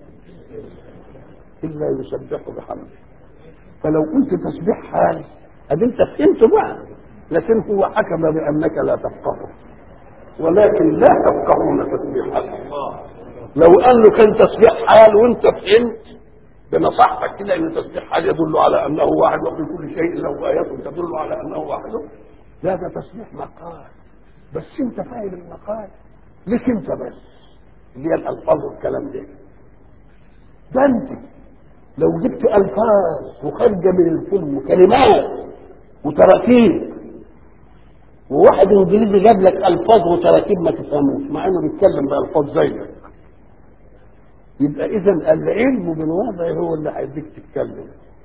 الا يسبح بحمده فلو قلت تسبيح حال ادي انت فهمت بقى لكن هو حكم بانك لا تفقهه ولكن لا تفقهون تسبيح لو قال له كان تسبيح حال وانت فهمت بنصحتك كده ان تسبيح حال يدل على انه واحد وفي كل شيء له ايات تدل على انه واحد لا ده تسبيح مقال بس انت فاهم المقال ليك انت بس اللي هي الالفاظ والكلام ده ده انت لو جبت الفاظ وخارجه من الفيلم وكلمات وتراكيب وواحد انجليزي جاب لك الفاظ وتراكيب ما تفهموش مع انه بيتكلم بالفاظ زيك يبقى اذا العلم بالوضع هو اللي هيديك تتكلم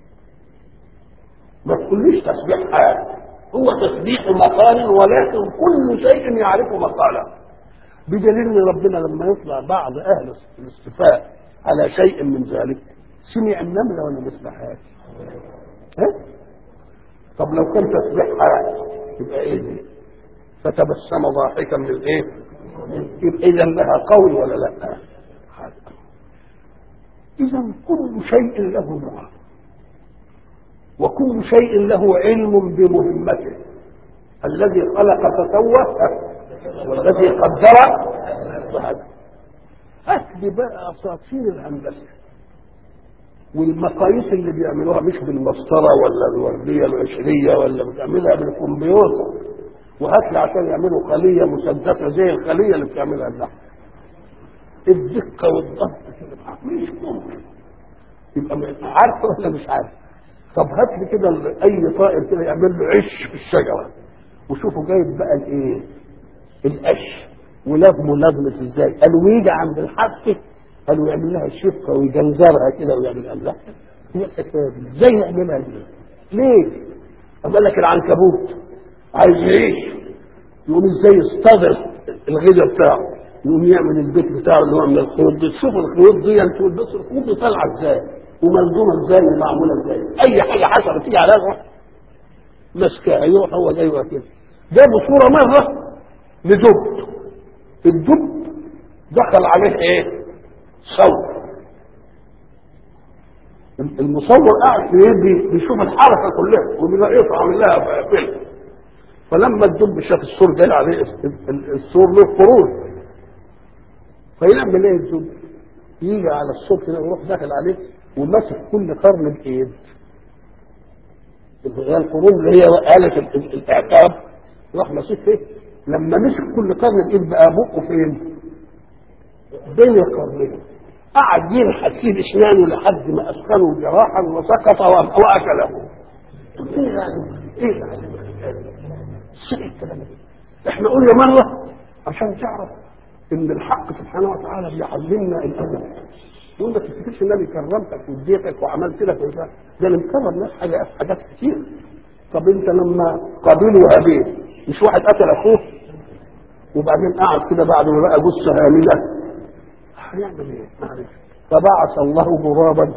ما تقوليش تسبيح حال هو تسبيح مقال ولكن كل شيء يعرف مقاله بدليل ان ربنا لما يطلع بعض اهل الاستفاء على شيء من ذلك سمع النمله ولا ما سمعهاش؟ ها؟ طب لو كان تسبيح حال يبقى ايه دي؟ فتبسم ضاحكا من ايه؟ يبقى اذا لها قول ولا لا؟ اذا كل شيء له معنى وكل شيء له علم بمهمته الذي خلق فسوى والذي قدر فهدى هات لي بقى اساطير الهندسه والمقاييس اللي بيعملوها مش بالمسطره ولا الورديه العشريه ولا بتعملها بالكمبيوتر وهات لي عشان يعملوا خليه مسدسه زي الخليه اللي بتعملها النحل الدقه والضبط كده مش ممكن يبقى عارف ولا مش عارف طب هات لي كده اي طائر كده يعمل له عش في الشجره وشوفوا جايب بقى الايه القش ولازمه لازمه ازاي قالوا يجي عند الحافه قالوا يعمل لها شفه ويجنزرها كده ويعمل قال لا هي الحكايه دي ازاي يعملها دي ليه؟ قال لك العنكبوت عايز يعيش يقوم ازاي يصطدر الغذاء بتاعه يقوم يعمل البيت بتاعه اللي هو من الخيوط دي تشوف الخيوط دي انت بس الخيوط دي طالعه ازاي وملزومه ازاي ومعموله ازاي اي حاجه حصلت تيجي عليها يروح ماسكاها يروح هو جاي كده جابوا صوره مره لدب الدب دخل عليه ايه؟ صور المصور قاعد في يدي بيشوف الحركه كلها وبيلاقيه عامل لها فيلم فلما الدب شاف السور جاي عليه السور له فروض فيعمل ايه الدب؟ يجي على السور كده ويروح داخل عليه وماسك كل قرن بايد اللي هي القرون اللي هي آلة الاعتاب راح ماسك فيه لما مسك كل قرن بايد بقى بقه فين؟ بين القرنين قعد ينحت فيه باسنانه لحد ما اسخنه جراحا وسقط واكله ايه يعني ايه يعني ايه الكلام ده احنا قلنا مره عشان تعرف ان الحق سبحانه وتعالى بيعلمنا الادب يقول ما تفتكرش ان انا كرمتك واديتك وعملت لك وده ده انا مكرم ناس حاجات حاجات كتير طب انت لما قابلوا هابيل مش واحد قتل اخوه وبعدين قعد كده بعد ما بقى جثه هامله هيعمل ايه؟ معلش فبعث الله غرابا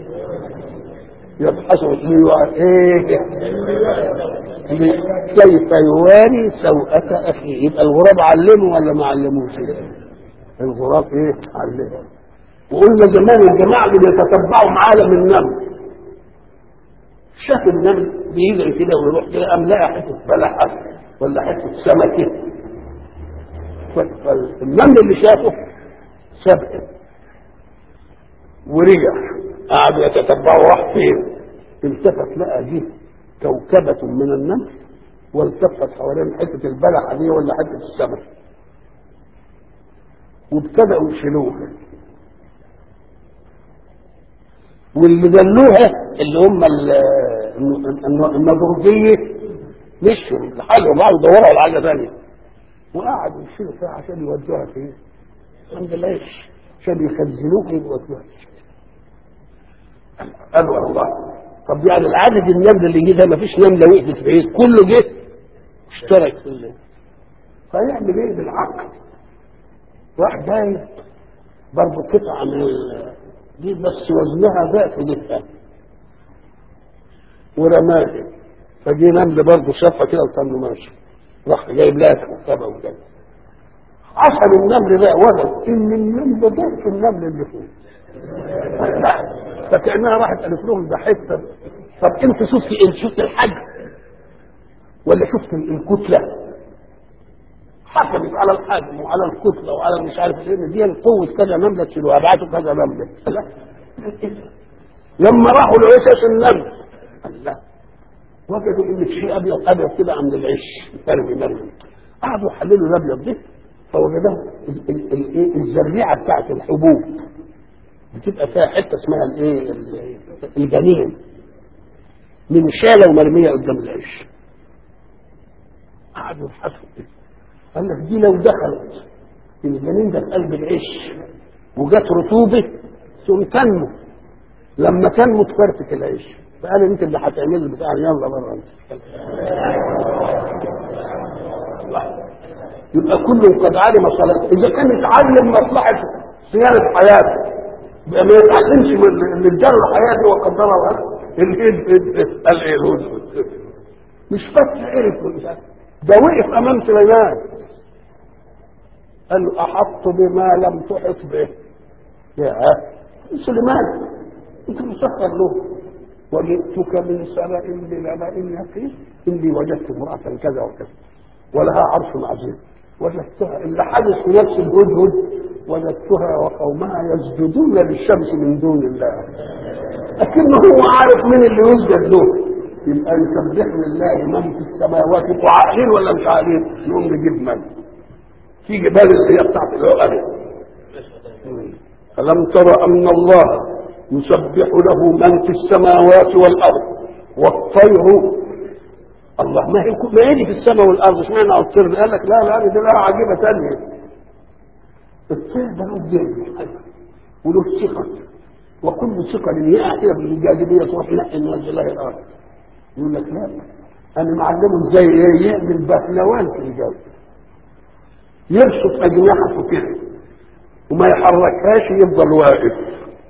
يبحث ايه كيف يواري سوءة أخيه يبقى الغراب علمه ولا ما علموش الغراب ايه علمه وقلنا زمان الجماعة اللي بيتتبعوا عالم النمل شاف النمل بيجري كده ويروح كده قام لقى حتة بلحة ولا حتة سمكة فالنمل اللي شافه سبق ورجع قعدوا يتتبعوا راح فين التفت لقى دي كوكبة من النمل والتفت حوالين حتة البلحة دي ولا حتة السمك وابتدأوا يشيلوها واللي دلوها اللي هم النضرجية مشوا لحاجة بعض دوروا على حاجة ثانية وقعدوا يشيلوا فيها عشان يودوها فين؟ عند العيش عشان يخزنوها يودوها قالوا الله طب يعني العدد النمل اللي جه ده ما فيش نمله وقفت بعيد كله جه اشترك في الليل فيعمل ايه بالعقل راح جاي برضه قطعه من ال... دي بس وزنها ضعف جدا ورماها فجي نمل برضه شافها كده وكان له ماشي راح جايب لها كوكبه وكده عشان النمل ده وجد ان النمل ضعف النمل اللي فوق فكانها راحت قالت لهم ده حته طب انت شفت انت شفت الحجم ولا شفت الكتله حسبت على الحجم وعلى الكتله وعلى مش عارف ايه دي قوه كذا نمله تشيلوها ابعتوا كذا نمله لما راحوا لعشاش النمل الله وجدوا ان شيء ابيض ابيض كده عند العش مرمي مرمي قعدوا يحللوا الابيض ده فوجدوه الزريعه بتاعت الحبوب بتبقى فيها حته اسمها الايه الجنين من شاله ومرميه قدام العيش قعدوا يبحثوا قال لك دي لو دخلت الجنين ده في قلب العيش وجت رطوبه ثم تنمو لما تنمو تفرتك العيش فقال انت اللي هتعمل لي بتاع يلا بره انت يبقى كل قد علم صلاته اذا كان يتعلم مصلحه صيانه حياته يبقى ما يتعلمش من الجار حياته وقدرها الهد قال ايه الهد مش فتح عرف ده وقف امام سليمان قال له احط بما لم تحط به يا سليمان انت مسخر له وجئتك من سبأ بنبأ يقين إني وجدت امرأة كذا وكذا ولها عرش عظيم وجدتها اللي حدث في نفس الهدهد وجدتها وقومها يسجدون للشمس من دون الله لكنه هو عارف من اللي يسجد له يبقى يسبح لله من في السماوات انتوا عاقلين ولا مش عاقلين؟ نقوم نجيب من في جبال اللي هي بتاعت العقل ألم تر أن الله يسبح له من في السماوات والأرض والطير الله ما هي ما هي دي في السماء والأرض اشمعنى الطير قال لك لا لا دي لها عجيبة ثانية الطير ده له جلد وله ثقة وكل ثقة يقع كده بالجاذبية تروح نقل من الله الأرض يقول لك لا انا معلمه ازاي ايه يعمل بهلوان في الجو يبسط اجنحته كده وما يحركهاش يفضل واقف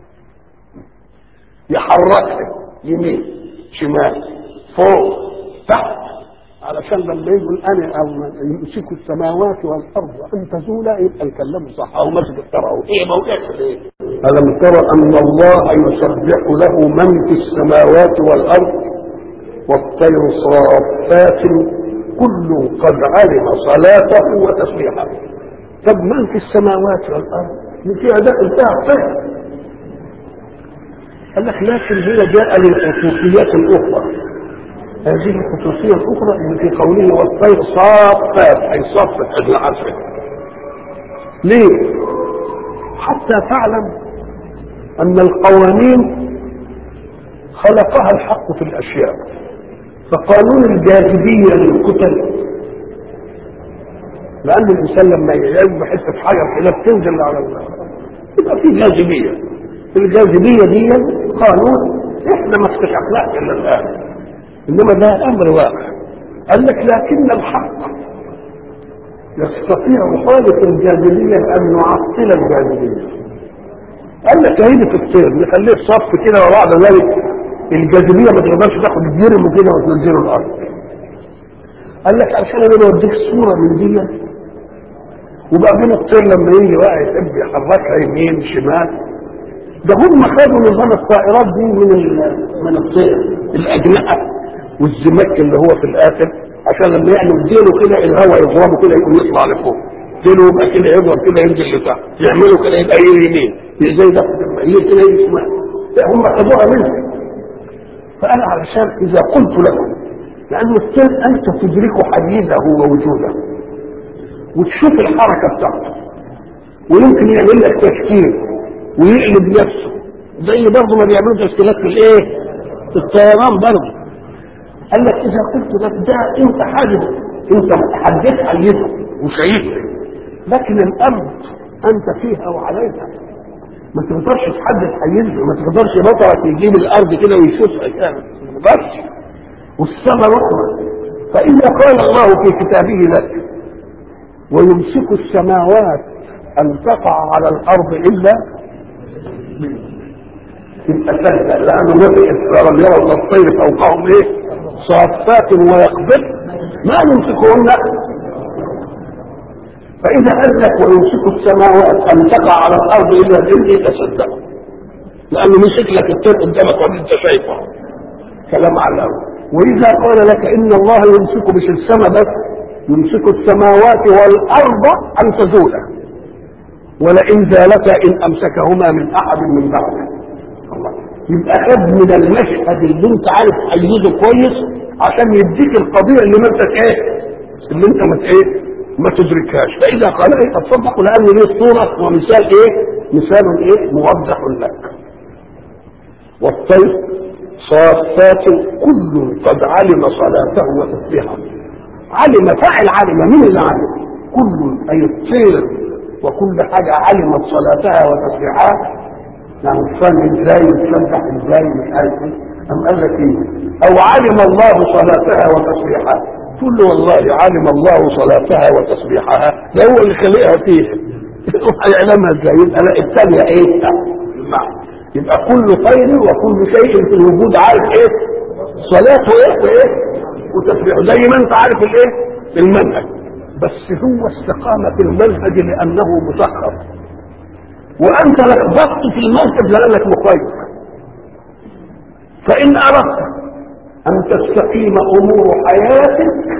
يحركها يمين شمال فوق تحت علشان لما يقول انا او يمسك السماوات والارض ان تزولا يبقى الكلام صح او مسك الترى ايه ما وقعش ليه الم ترى ان الله يسبح له من في السماوات والارض والطير صافات كل قد علم صلاته وتسبيحه طب من في السماوات والارض من فيها داخل فيها الطير قال لك لكن هي جاء للخصوصيات الاخرى هذه الخصوصية الأخرى اللي في قوله والطير صافات أي صفت أجنحتها ليه؟ حتى تعلم أن القوانين خلقها الحق في الأشياء فقانون الجاذبية للكتل لأن الإنسان لما يعيب حتة حجر كده بتنزل على الأرض يبقى في جاذبية الجاذبية دي قانون احنا ما اكتشفناش إلا الآن انما ده امر واقع قال لك لكن الحق يستطيع خالق الجاذبيه ان يعطل الجاذبيه قال لك هيدي في الطير نخليه صف كده وبعد ذلك الجاذبيه ما تقدرش تاخد الجرم كده وتنزله الارض قال لك عشان انا بوديك صوره من دي وبعدين الطير لما يجي بقى يحب يحركها يمين شمال ده هم خدوا نظام الطائرات دي من من الطير الاجنحه والزمك اللي هو في الاخر عشان لما يعمل ديله كده الهواء يضربه كده يقوم يطلع لفوق ديله يبقى كده يضرب كده ينزل لتحت يعملوا كده يبقى يمين زي ده هي كده يجي شمال هم خدوها منه فانا علشان اذا قلت لكم لان الطير انت تدرك حديثه ووجوده وتشوف الحركه بتاعته ويمكن يعمل لك تفكير ويقلب نفسه زي برضه ما بيعملوا تشكيلات في الايه؟ في الطيران برضه قال لك اذا قلت لك ده انت حاجز انت حددت حيزه وشايفه لكن الارض انت فيها وعليها ما تقدرش تحدد حيزه ما تقدرش بطلك يجيب الارض كده ويشوفها كده ما تقدرش والسماء اخرى فاذا قال الله في كتابه لك ويمسك السماوات ان تقع على الارض الا تبقى سهله لانه نفي اسرار يرى الطير فوقهم ايه صافات ويقبض ما يمسكهن فإذا قال لك ويمسك السماوات أن تقع على الأرض إلا بإذنه تصدق لأنه مسك لك الطير قدامك وأنت شايفه كلام على الأول وإذا قال لك إن الله يمسك مش السماء بس يمسك السماوات والأرض أن تزولا ولئن زالتا إن أمسكهما من أحد من بعده الله يبقى خد من المشهد اللي انت عارف حيزه كويس عشان يديك القضيه اللي ما انت ايه اللي انت ما ايه ما تدركهاش فاذا قال ايه تصدق لان ليه صوره ومثال ايه مثال ايه موضح لك والطير صافات كل قد علم صلاته وتسبيحه علم فاعل علم مين اللي علم كل اي الطير وكل حاجه علمت صلاتها وتسبيحها يعني تصلي ازاي وتسبح ازاي مش عارف ايه ام قال لك ايه او علم الله صلاتها وتسبيحها تقول له والله علم الله صلاتها وتسبيحها ده هو اللي خلقها فيه هيعلمها ازاي يبقى لا الثانيه ايه المعنى يبقى كل خير وكل شيء في الوجود عارف ايه صلاته ايه وايه وتسبيحه زي ما انت عارف الايه المنهج بس هو استقام في المنهج لانه مسخر وانت لخبطت في المنهج لانك مخير فان اردت ان تستقيم امور حياتك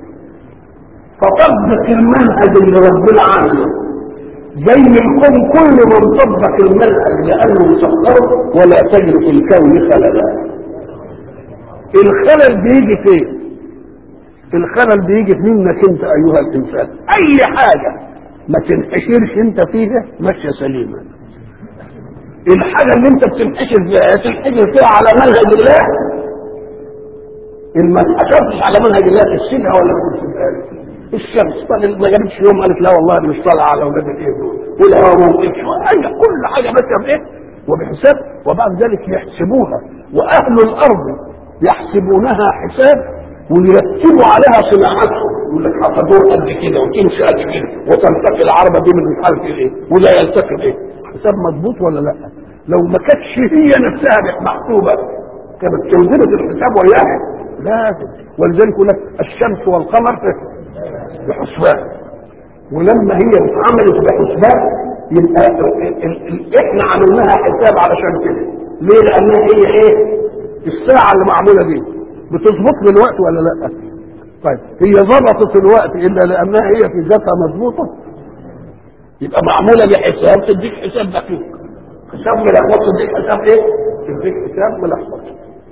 فطبق المنهج اللي ربنا عامله زي الكون كل من طبق المنهج لانه مسخر ولا تجد في الكون خللا الخلل بيجي فين الخلل بيجي منك انت ايها الانسان اي حاجه ما تنحشرش انت فيها ماشيه سليمه الحاجه اللي انت بتنحشر فيها تنحشر فيها على منهج الله ان ما انحشرتش على منهج الله تسيبها ولا ما تسيبهاش الشمس ما جابتش يوم قالت لا والله انا مش طالعه على اولاد الايه دول والهواء ما وقفش اي كل حاجه ماشيه بايه وبحساب وبعد ذلك يحسبوها واهل الارض يحسبونها حساب ويرتبوا عليها صناعتهم يقول لك هتدور قد كده وتمشي قد كده وتلتقي العربه دي من مش عارف ايه وده يلتقي ايه حساب مظبوط ولا لا؟ لو ما كانتش هي نفسها محسوبه كانت تنزلت الحساب وياها لازم ولذلك يقول لك الشمس والقمر بحسبان ولما هي اتعملت بحسبان يبقى ال- ال- ال- احنا عملناها حساب علشان كده ليه؟ لانها هي ايه؟ الساعه اللي معموله دي بتظبط لي الوقت ولا لا؟ طيب هي ظبطت الوقت الا لانها هي في ذاتها مظبوطه يبقى معموله بحساب تديك حساب دقيق حساب ملخبط تديك حساب ايه؟ تديك حساب ملخبط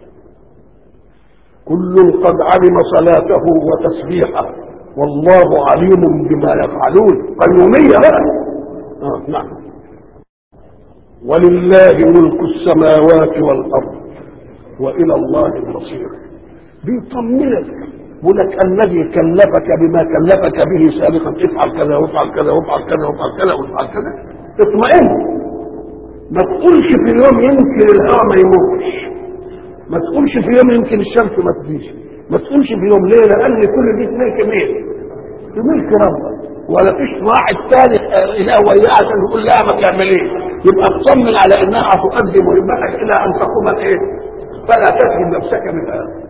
كل قد علم صلاته وتسبيحه والله عليم بما يفعلون قيومية بقى آه نعم ولله ملك السماوات والأرض وإلى الله المصير بيطمنك يقول لك الذي كلفك بما كلفك به سابقا افعل كذا وافعل كذا وافعل كذا وافعل كذا وافعل كذا اطمئن ما تقولش في اليوم يمكن الهواء ما يموتش ما تقولش في يوم يمكن الشمس ما تجيش ما تقولش في يوم ليه لان كل دي ملك مين في ملك ربك ولا فيش واحد ثالث اله وياه عشان يقول لا ما تعمليش يبقى اطمن على انها هتقدم مهمتك الى ان تقوم الايه فلا تسلم نفسك منها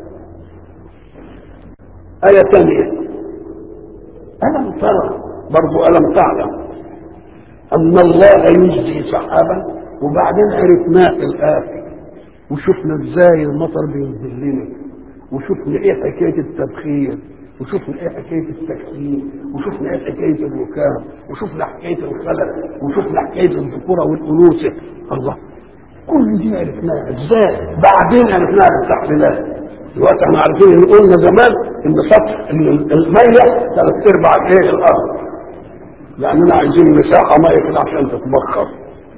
آية ثانية ألم ترى برضو ألم تعلم أن الله يجزي سحابا وبعدين عرفناه في الآخر وشفنا ازاي المطر بينزل لنا وشفنا ايه حكايه التبخير وشفنا ايه حكايه التكسير وشفنا ايه حكايه الركام وشفنا حكايه الخلل وشفنا حكايه الذكوره والانوثه الله كل دي عرفناها ازاي بعدين عرفناها بالتحليلات دلوقتي احنا عارفين ان قلنا زمان ان سطح ان الميه ثلاث ارباع ايه الارض لاننا عايزين مساحه ميه كده عشان تتبخر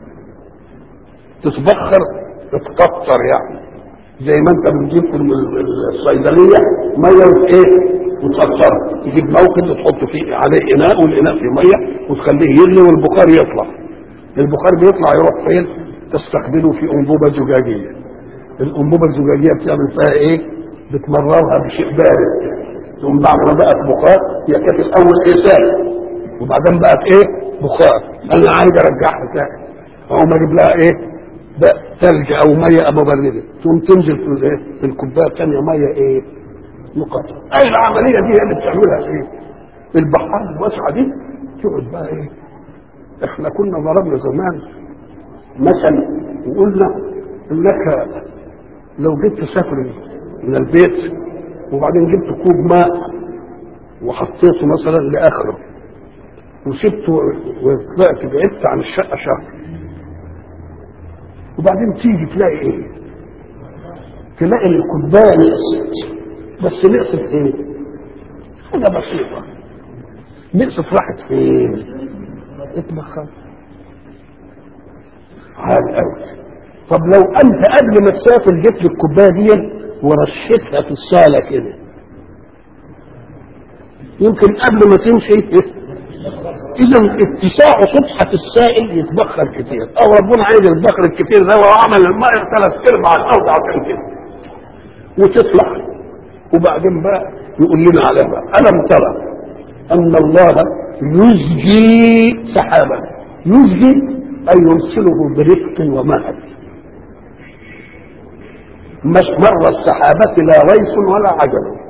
تتبخر تتكتر يعني زي ما انت بتجيب في الصيدليه ميه ايه وتكتر تجيب موقد وتحط فيه عليه اناء والاناء فيه ميه وتخليه يغلي والبخار يطلع البخار بيطلع يروح فين تستقبله في انبوبه زجاجيه الانبوبه الزجاجيه بتعمل فيها ايه بتمررها بشيء بارد ثم بعد ما بقت بخار هي كانت الاول ايه سائل وبعدين بقت ايه بخار انا عايز ارجعها تاني اقوم اجيب لها ايه ده ثلج او ميه مبرده تقوم تنزل في الايه في الكوبايه الثانيه ميه ايه مقطعه اي العمليه دي هي اللي بتعملها ايه البحار الواسعه دي تقعد بقى ايه احنا كنا ضربنا زمان مثلا وقلنا انك لو جيت تسافر من البيت وبعدين جبت كوب ماء وحطيته مثلا لاخره وسبته وطلعت بعدت عن الشقه شهر وبعدين تيجي تلاقي ايه تلاقي الكوبايه نقصت بس نقصت ايه حاجه بسيطه نقصت راحت فين اتبخر عال قوي طب لو انت قبل ما تسافر جبت الكوبايه دي ورشيتها في الصاله كده يمكن قبل ما تمشي اذا اتساع سطحة السائل يتبخر كتير او ربنا عايز البخر الكتير ده وعمل الماء ثلاث ارباع الارض عشان كده وتطلع وبعدين بقى يقول لنا عليها بقى الم ترى ان الله يزجي سحابا يزجي اي يرسله برفق ومهد مش مر السحابة لا ريس ولا عجل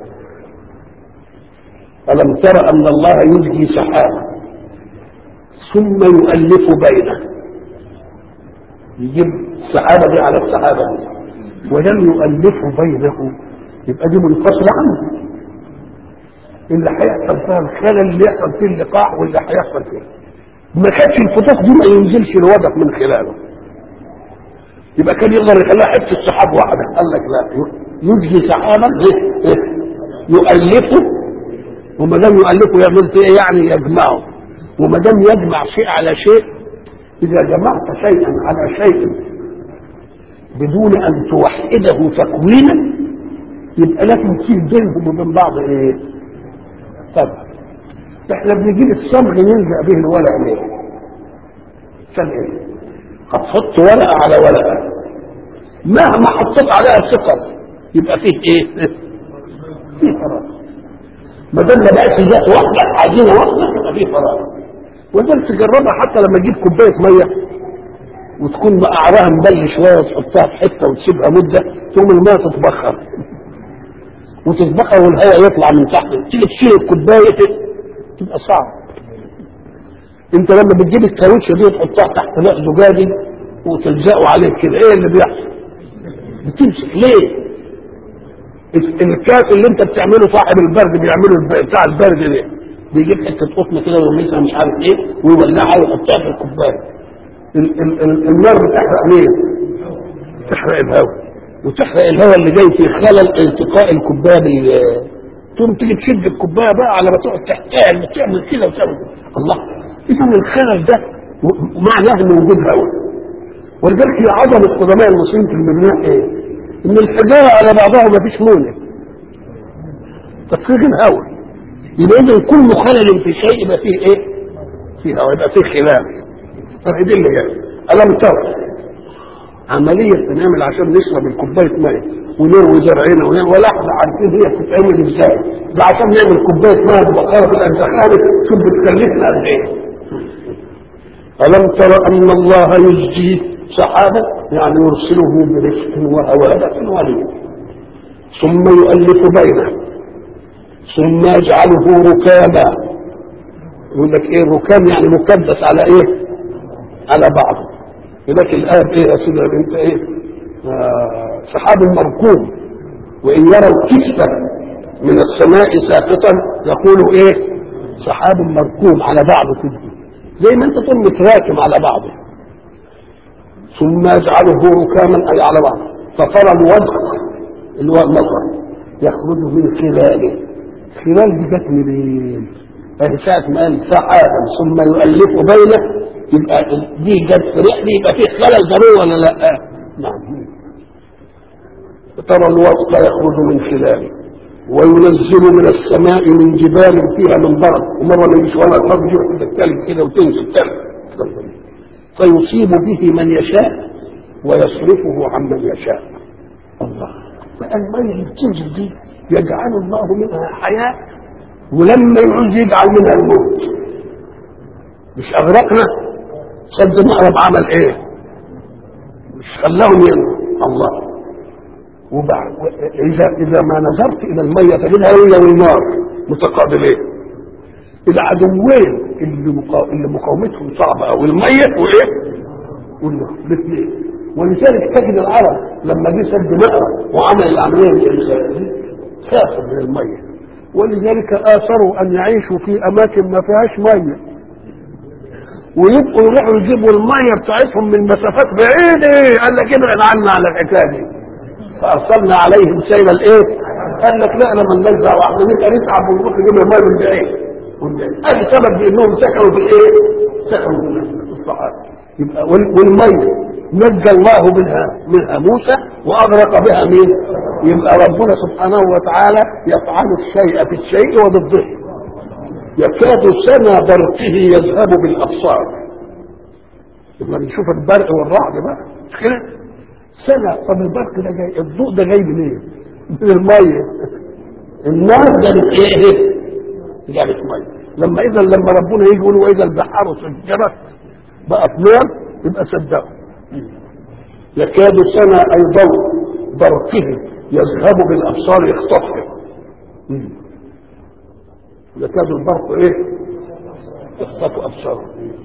ألم تر أن الله يزجي سحابا ثم يؤلف بينه يجيب السحابة دي على السحابة دي ولم يؤلف بينه يبقى دي منفصلة عنه اللي هيحصل فيها الخلل اللي يحصل فيه اللقاح واللي هيحصل فيه ما كانش الفتاح دي ما ينزلش الودق من خلاله يبقى كان يقدر يخليها حته سحاب واحده قال لك لا يجري سحابا يؤلفه وما دام يؤلفه يعمل فيه يعني يجمعه وما دام يجمع شيء على شيء اذا جمعت شيئا على شيء بدون ان توحده تكوينا يبقى لازم تشيل بينهم وبين بعض ايه؟ طب احنا بنجيب الصمغ نلزق به الورق ليه؟ عشان ايه؟ هتحط ورقه على ورقه مهما حطيت عليها ثقل يبقى فيه ايه؟ في فراغ ما دام ما بقاش ذات واحده عجينه واحده يبقى في فراغ وذلك تجربها حتى لما تجيب كوبايه ميه وتكون قعرها مبل شويه وتحطها في حته وتسيبها مده ثم الميه تتبخر وتتبخر والهواء يطلع من تحت تيجي تشيل الكوبايه تبقى صعب انت لما بتجيب الكاوتشه دي وتحطها تحت لوح زجاجي وتلزقه عليه كده ايه اللي بيحصل؟ بتمسك ليه؟ الكاس اللي انت بتعمله صاحب البرد بيعمله بتاع البرد ده بيجيب حته قطن كده ويمسها مش عارف ايه ويولعها ويحطها في الكوبايه النار بتحرق مين؟ تحرق الهواء وتحرق الهواء اللي جاي في خلل التقاء الكوبايه بال تقوم تيجي تشد الكوبايه بقى على ما تقعد تحتاج وتعمل كده وتعمل الله اذا الخلل ده معناه ان وجود هواء ولذلك هي عظمه قدماء المسلمين في المبناء ايه؟ ان الحجاره على بعضها ما فيش مونه تفريغ الهواء يبقى اذا كل خلل في شيء يبقى فيه ايه؟ فيه هواء يبقى فيه خلاف فدي اللي جاي ألم ترى عملية بنعمل عشان نشرب الكوباية مية ونروي زرعنا ولا احنا عارفين هي بتتعمل ازاي ده عشان نعمل كوباية مية ببقرة في الأنتخاب شوف بتكلفنا قد ايه ألم ترى أن الله يزجي سحابا يعني يرسله برفق وهوادة ولي ثم يؤلف بينه ثم يجعله ركاما يقول لك ايه ركام يعني مكدس على ايه على بعضه لكن الآية ايه يا سيدي انت ايه آه سحاب مركوم وان يروا كسفا من السماء ساقطا يقولوا ايه سحاب مركوم على بعضه كده زي ما انت تقول متراكم على بعضه ثم يجعله ركاما اي على بعض فترى الودق اللي هو المطر يخرج من خلاله خلال دي جت منين؟ ادي ساعة ما قال سحابا ثم يؤلف بينه يبقى دي جت في رحلة يبقى فيه خلل ضروري ولا لا؟ نعم ترى الوسط يخرج من خلاله وينزل من السماء من جبال فيها من برد ومره ما يجيش ولا الارض يروح تتكلم كده وتنزل تلج فيصيب به من يشاء ويصرفه عمن يشاء الله بقى الميه اللي بتنزل دي يجعل الله منها حياه ولما يعوز يجعل منها الموت مش اغرقنا سد مأرب عمل ايه مش خلاهم ينمو الله وبعد اذا اذا ما نظرت الى الميه تجدها هي والنار متقابلين العدوين اللي مقا... اللي مقاومتهم صعبه قوي الميه وايه؟ والنار الاثنين ولذلك تجد العرب لما جه سد مأرب وعمل العمليه الانسانيه خافوا من الميه ولذلك اثروا ان يعيشوا في اماكن ما فيهاش ميه ويبقوا يروحوا يجيبوا الميه بتاعتهم من مسافات بعيده قال لك ابعد عنا على الحكايه دي فارسلنا عليهم سيل الايه؟ قال لك لا انا من نزع واحنا نبقى نتعب ونروح نجيب الميه من بعيد هذا سبب بانهم سكنوا في الايه؟ سكنوا في الصحراء يبقى والميه نجى الله منها منها موسى واغرق بها مين؟ يبقى ربنا سبحانه وتعالى يفعل الشيء في الشيء وضده يكاد سنى برقه يذهب بالابصار لما نشوف البرق والرعد بقى مش كده سنة طب البرق ده جاي الضوء ده جاي منين؟ من المية النار جابت ايه؟ جابت مية لما اذا لما ربنا يجي يقول واذا البحار سجرت بقت نار يبقى صدقوا يكاد سنة اي ضوء برقه يذهب بالابصار يخطفه يكاد البرق ايه يخطف ابصاره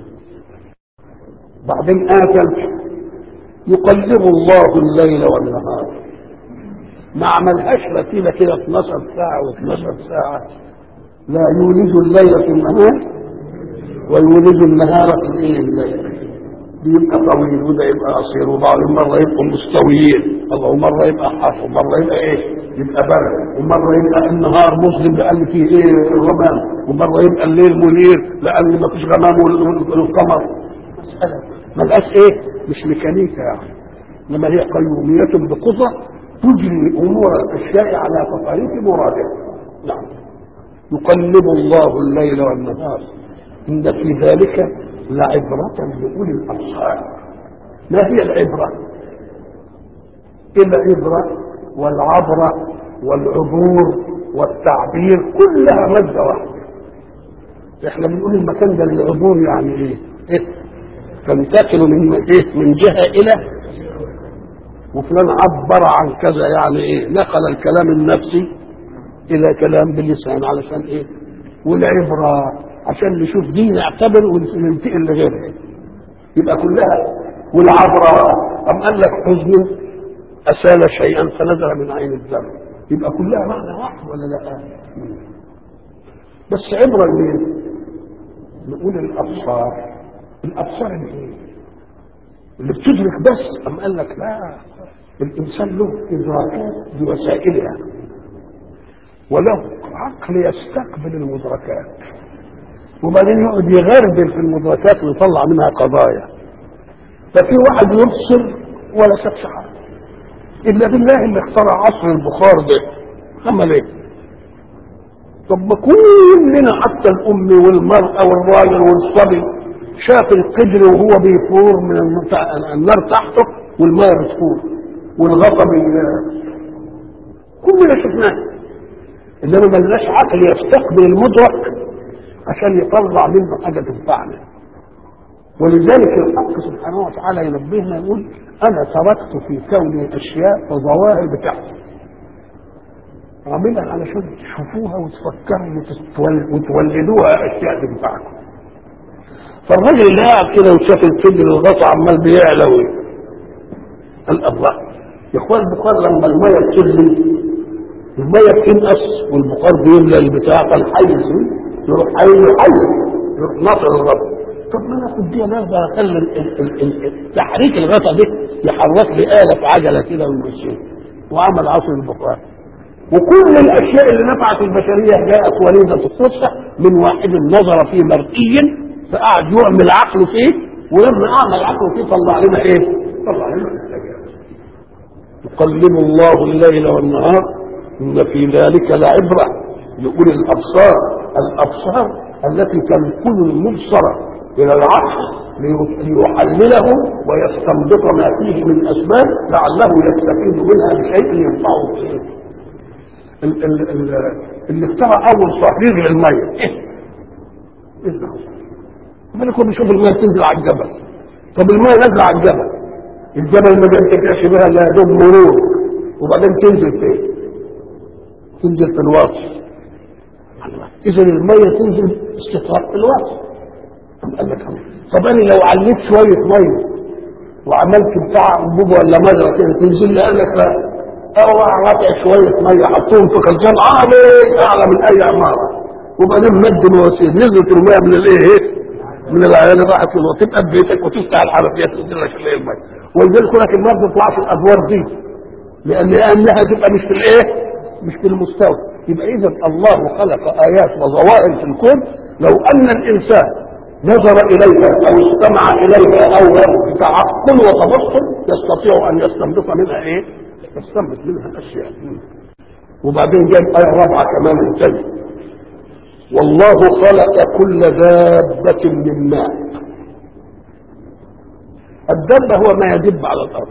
بعدين آتى يقلب الله الليل والنهار ما عملهاش رتيبه كده 12 ساعه و12 ساعه لا يولج الليل في النهار ويولج النهار في الايه الليل بيبقى طويل وده يبقى قصير وبعض مرة يبقوا مستويين الله ومرة يبقى حر ومرة يبقى ايه يبقى برد ومرة يبقى النهار مظلم لأن فيه ايه الغمام ومرة يبقى الليل منير لأن ما فيش غمام والقمر مسألة ملقاش ايه مش ميكانيكا يعني انما هي قيومية بقدرة تجري امور الاشياء على تطريق مرادها نعم يقلب الله الليل والنهار ان في ذلك لعبرة لأولي الأبصار ما هي العبرة؟ العبرة والعبرة والعبور والتعبير كلها مادة واحدة احنا بنقول المكان ده للعبور يعني ايه؟ ايه؟ تنتقل من ايه؟ من جهة إلى وفلان عبر عن كذا يعني ايه؟ نقل الكلام النفسي إلى كلام باللسان علشان ايه؟ والعبرة عشان نشوف دي نعتبر وننتقل لغيرها يبقى كلها والعبرة أم قال لك حزن أسال شيئا فنزل من عين الدم يبقى كلها معنى واحد ولا لا؟ بس عبرة لمين؟ نقول الأبصار الأبصار اللي ايه؟ اللي بتدرك بس أم قال لك لا الإنسان له إدراكات بوسائلها وله عقل يستقبل المدركات وبعدين يقعد يغربل في المدركات ويطلع منها قضايا ففي واحد يبصر ولا شافش حاجه الا بالله اللي اخترع عصر البخار ده عمل ايه؟ طب ما كلنا حتى الام والمراه والراجل والصبي شاف القدر وهو بيفور من النار تحته والماء بتفور والغطا كلنا شفناه انما ملناش عقل يستقبل المدرك عشان يطلع منه حاجه تنفعنا ولذلك الحق سبحانه وتعالى ينبهنا يقول انا تركت في كوني اشياء وظواهر بتحصل عاملها علشان تشوفوها وتفكروا وتولدوها اشياء تنفعكم فالراجل اللي قاعد كده وشاف الفجر الغطا عمال بيعلى قال الله يا اخوان البخار لما الميه بتغلي الميه بتنقص والبخار بيملى البتاع فالحيز يروح حيز يحيز يروح ناصر الرب طب ما انا اخد دي انا اخلي تحريك الغطا ده يحرك لي آلة في عجلة كده ويمشيها وعمل عصر البخار وكل الاشياء اللي نفعت البشريه جاءت وليده الصدفه من واحد نظر في مرئي فقعد يعمل عقله فيه ولما اعمل عقله فيه طلع لنا ايه؟ طلع لنا الاستجابه يقلب الله الليل والنهار ان في ذلك لعبره لاولي الابصار الابصار التي تنقل المبصر الى العقل ليحلله ويستنبط ما فيه من اسباب لعله يستفيد منها بشيء ينفعه فيه اللي اخترع اول صهرير للميه ايه؟ ايه ده؟ بالكم بيشوف الميه تنزل على الجبل طب الميه نازله على الجبل الجبل ما بينتفعش بها الا دوب مرور وبعدين تنزل فين؟ تنزل في الوصف اذا الميه تنزل استطراق الوصف قال لك طب انا لو عليت شويه ميه وعملت بتاع انبوبه ولا مجرى كده تنزل لي قال لك لا او رافع شويه ميه حطوهم في خزان عالي اعلى من اي عماره وبعدين مد مواسير نزلت الميه من الايه من العيال راحت تبقى ببيتك وتفتح الحنفيه تنزل لك الايه الميه ولذلك لك الميه ما تطلعش الادوار دي لان لانها تبقى مش في الايه مش في المستوى يبقى اذا الله خلق ايات وظواهر في الكون لو ان الانسان نظر اليها او استمع اليها او تعقل وتبصر يستطيع ان يستنبط منها ايه يستنبط منها اشياء وبعدين جاب ايه رابعه كمان انتهي والله خلق كل دابة من ماء الدابة هو ما يدب على الأرض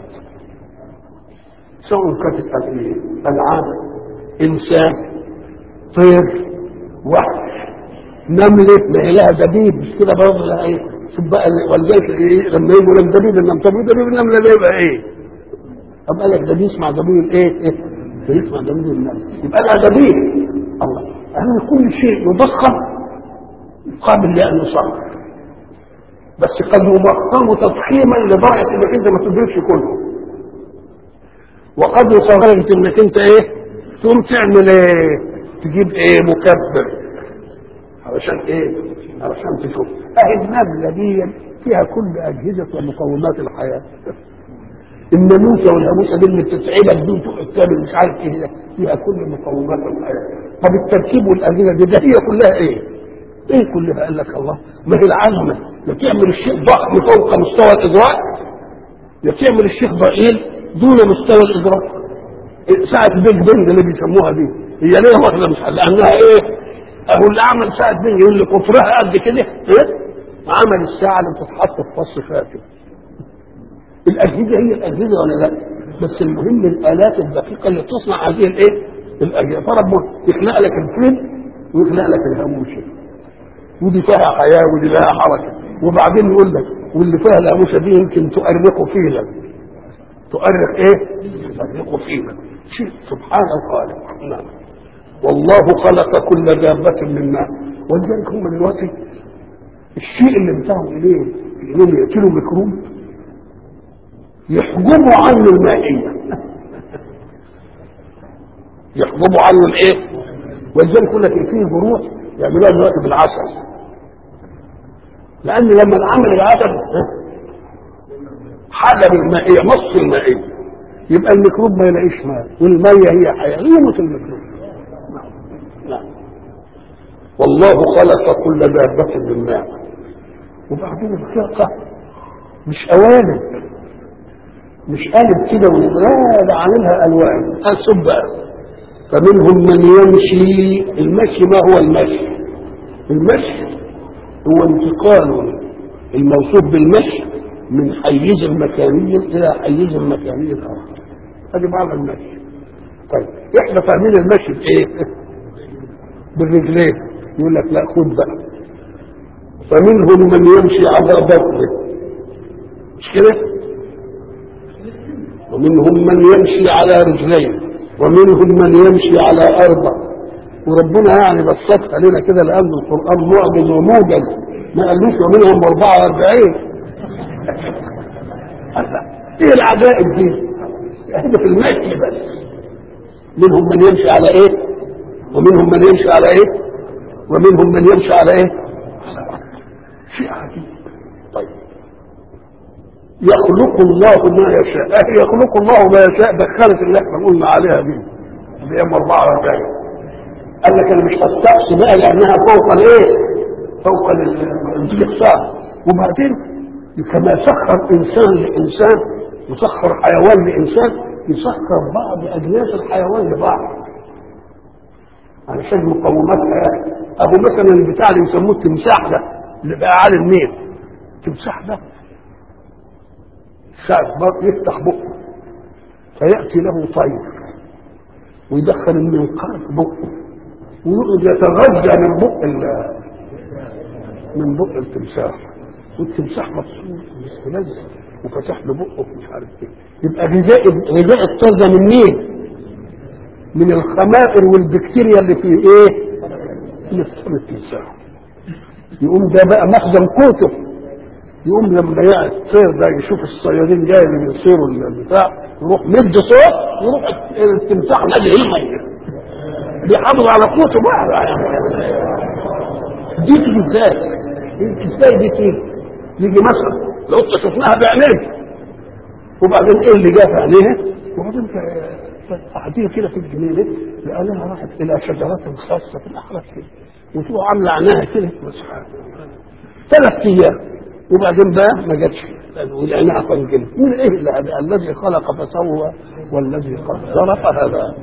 سواء كانت أنعام إنسان طير وحش نملة ما هي لها دبيب مش كده برضه لها إيه شوف بقى ولذلك إيه لما يقول لك دبيب النمل طب دبيب النملة ده يبقى إيه؟ طب قال لك ده بيسمع دبيب الإيه؟ إيه؟ بيسمع دبيب النمل يبقى لها دبيب الله أن كل شيء يضخم قابل لأن يصغر بس قد يضخم تضخيما لدرجة انك انت ما تدركش كله وقد يصغر انك انت ايه تقوم تعمل ايه تجيب ايه مكبر علشان ايه علشان تشوف اهي النبلة دي فيها كل اجهزة ومقومات الحياة الناموسه والهاموسه دي اللي بتتعبك دي وتقعد تعمل مش عارف ايه ده فيها كل مقومات الحياه طب التركيب والاجهزه دي ده هي كلها ايه؟ ايه كلها قال لك الله ما هي العلمه يا تعمل الشيء ضخم فوق مستوى الادراك يا تعمل الشيء ضئيل دون مستوى الادراك ساعة بيج بنج اللي بيسموها دي هي ليه واخده مش لانها ايه؟ اهو اللي عمل ساعة بنج يقول لك قطرها قد كده ايه؟ عمل الساعة اللي بتتحط في فص فاتن الأجهزة هي الأجهزة ولا لا؟ بس المهم الآلات الدقيقة اللي تصنع هذه الإيه؟ الاجيال فربنا يخلق لك الفيل ويخلق لك الهاموشه ودي فيها حياه ودي لها حركه وبعدين يقول لك واللي فيها الهاموشه دي يمكن تؤرق فيلا تؤرق ايه؟ تؤرق فيلا شيء سبحان الخالق نعم والله خلق كل دابة من ماء ولذلك هم دلوقتي الشيء اللي انتهوا اليه انهم ياكلوا ميكروب يحجبوا عنه المائية يحجبوا عنه الايه؟ ولذلك يقول لك فيه جروح يعملوها دلوقتي بالعسل لان لما العمل العسل حجب المائية مص المائية يبقى الميكروب ما يلاقيش ماء والمية هي حياة يموت الميكروب نعم نعم والله خلق كل دابة من ماء وبعدين الخلقة مش قوالب مش قالب كده لا ده عاملها الوان قال سب بقى فمنهم من يمشي المشي ما هو المشي المشي هو انتقال الموصوف بالمشي من حيز مكاني الى حيز مكاني اخر هذه معنى المشي طيب احنا فاهمين المشي بايه بالرجلين يقول لك لا خد بقى فمنهم من يمشي على بطنه مش كده ومنهم من يمشي على رجلين ومنهم من يمشي على أربع وربنا يعني بسط علينا كده لأن القرآن معجز وموجز ما قالوش ومنهم 44 ايه العجائب دي؟ احنا في المشي بس منهم من يمشي على ايه؟ ومنهم من يمشي على ايه؟ ومنهم من يمشي على ايه؟ شيء عجيب طيب يخلق الله ما يشاء اه يخلق الله ما يشاء دخلت اللي احنا قلنا عليها دي اللي هي 44 قال لك انا مش هستقصي بقى لانها فوق الايه؟ فوق الاستقصاء وبعدين كما سخر انسان لانسان يسخر حيوان لانسان يسخر بعض اجناس الحيوان لبعض علشان مقومات حياه اهو مثلا البتاع اللي يسموه التمساح ده اللي بقى على النيل التمساح ده ساعة بر يفتح بقه فيأتي له طير ويدخل المنقار في بقه ويقعد يتغذى من بق من بق التمساح والتمساح مبسوط ومستلذ وفتح له بقه مش عارف ايه يبقى غذاء غذاء الطير ده من مين؟ من الخمائر والبكتيريا اللي في ايه؟ اللي في التمساح يقوم ده بقى مخزن قوته يقوم لما يقع الطير ده يشوف الصيادين جاي اللي بيصيروا البتاع يروح مد صوت يروح التمساح نادي الميه بيحافظ على قوته بقى دي تيجي ازاي؟ ازاي دي تيجي؟ يجي مثلا القطه شفناها بعينينا وبعدين ايه اللي جه في عينيها؟ وبعدين قاعدين كده في الجنينه لقاها راحت الى شجرات خاصه في الاحراف كده وتروح عامله عينها كده ثلاث ايام وبعدين بقى ما جاتش والعينها فنجل من ايه اللي هذا الذي خلق فسوى والذي قدر فهدى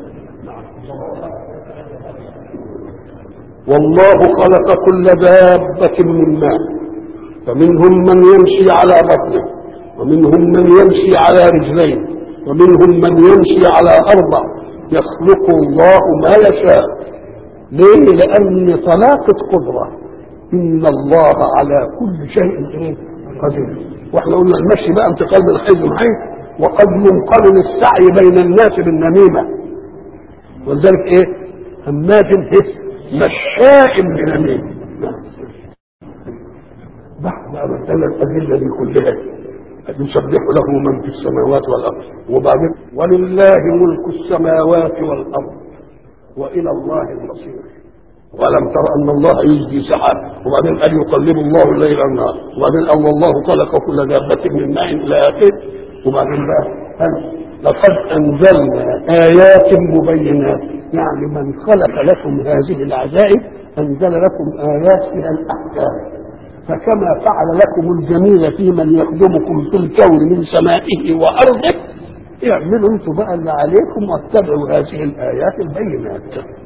والله خلق كل دابة من ماء فمنهم من يمشي على بطنه ومنهم من يمشي على رجلين ومنهم من يمشي على أربع يخلق الله ما يشاء ليه؟ لأن طلاقة قدرة إن الله على كل شيء إيه؟ قدير واحنا قلنا المشي بقى انتقال من حيث لحيث وقد ينقل السعي بين الناس بالنميمة ولذلك ايه هماز إيه؟ مشاء بنميمة بعد ما مثل الأدلة دي كلها يسبح له من في السماوات والأرض وبعدين ولله ملك السماوات والأرض وإلى الله المصير ولم تر ان الله يجزي سحاب وبعدين قال يقلب الله الليل والنهار وبعدين قال الله خلق كل دابة من ماء الى اخره وبعدين بقى قال لقد انزلنا ايات مبينات يعني من خلق لكم هذه العجائب انزل لكم ايات فيها الاحكام فكما فعل لكم الجميل في من يخدمكم في الكون من سمائه وارضه اعملوا انتم بقى اللي عليكم واتبعوا هذه الايات البينات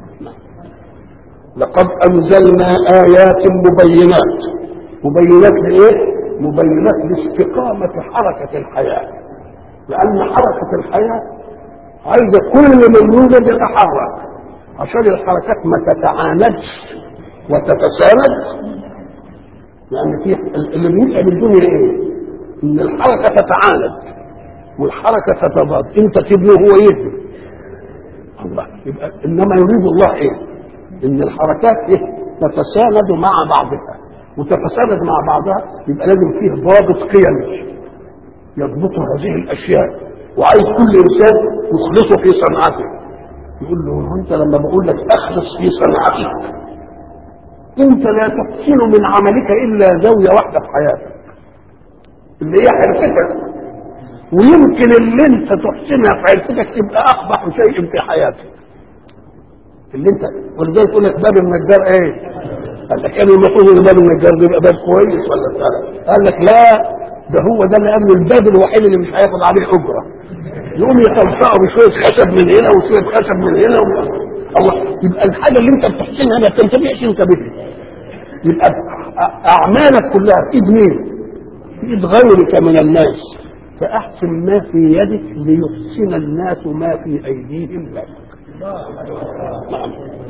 لقد انزلنا ايات مبينات مبينات لايه مبينات لاستقامه حركه الحياه لان حركه الحياه عايزه كل من يوجد يتحرك عشان الحركات ما تتعاندش وتتساند لان في اللي بيتعب الدنيا ايه؟ ان الحركه تتعاند والحركه تتضاد انت تبني وهو يبني الله يبقى انما يريد الله ايه؟ ان الحركات ايه؟ تتساند مع بعضها وتتساند مع بعضها يبقى لازم فيه ضابط قيمي يضبط هذه الاشياء وعايز كل انسان يخلصه في صنعته يقول له انت لما بقول لك اخلص في صنعتك انت لا تحسن من عملك الا زاويه واحده في حياتك اللي هي حرفتك ويمكن اللي انت تحسنها في حرفتك تبقى اقبح شيء في حياتك اللي انت ولذلك يقول لك باب النجار ايه؟ قال لك انا المفروض ان باب النجار ده يبقى باب كويس ولا بتاع قال لك لا ده هو ده لانه الباب الوحيد اللي مش هياخد عليه اجره يقوم يتلصقوا بشويه خشب من هنا وشويه خشب من هنا و... الله يبقى الحاجه اللي انت بتحسنها ما تنتبهش انت بها يبقى اعمالك كلها في ايد مين؟ في ايد غيرك من الناس فاحسن ما في يدك ليحسن الناس ما في ايديهم لك نعم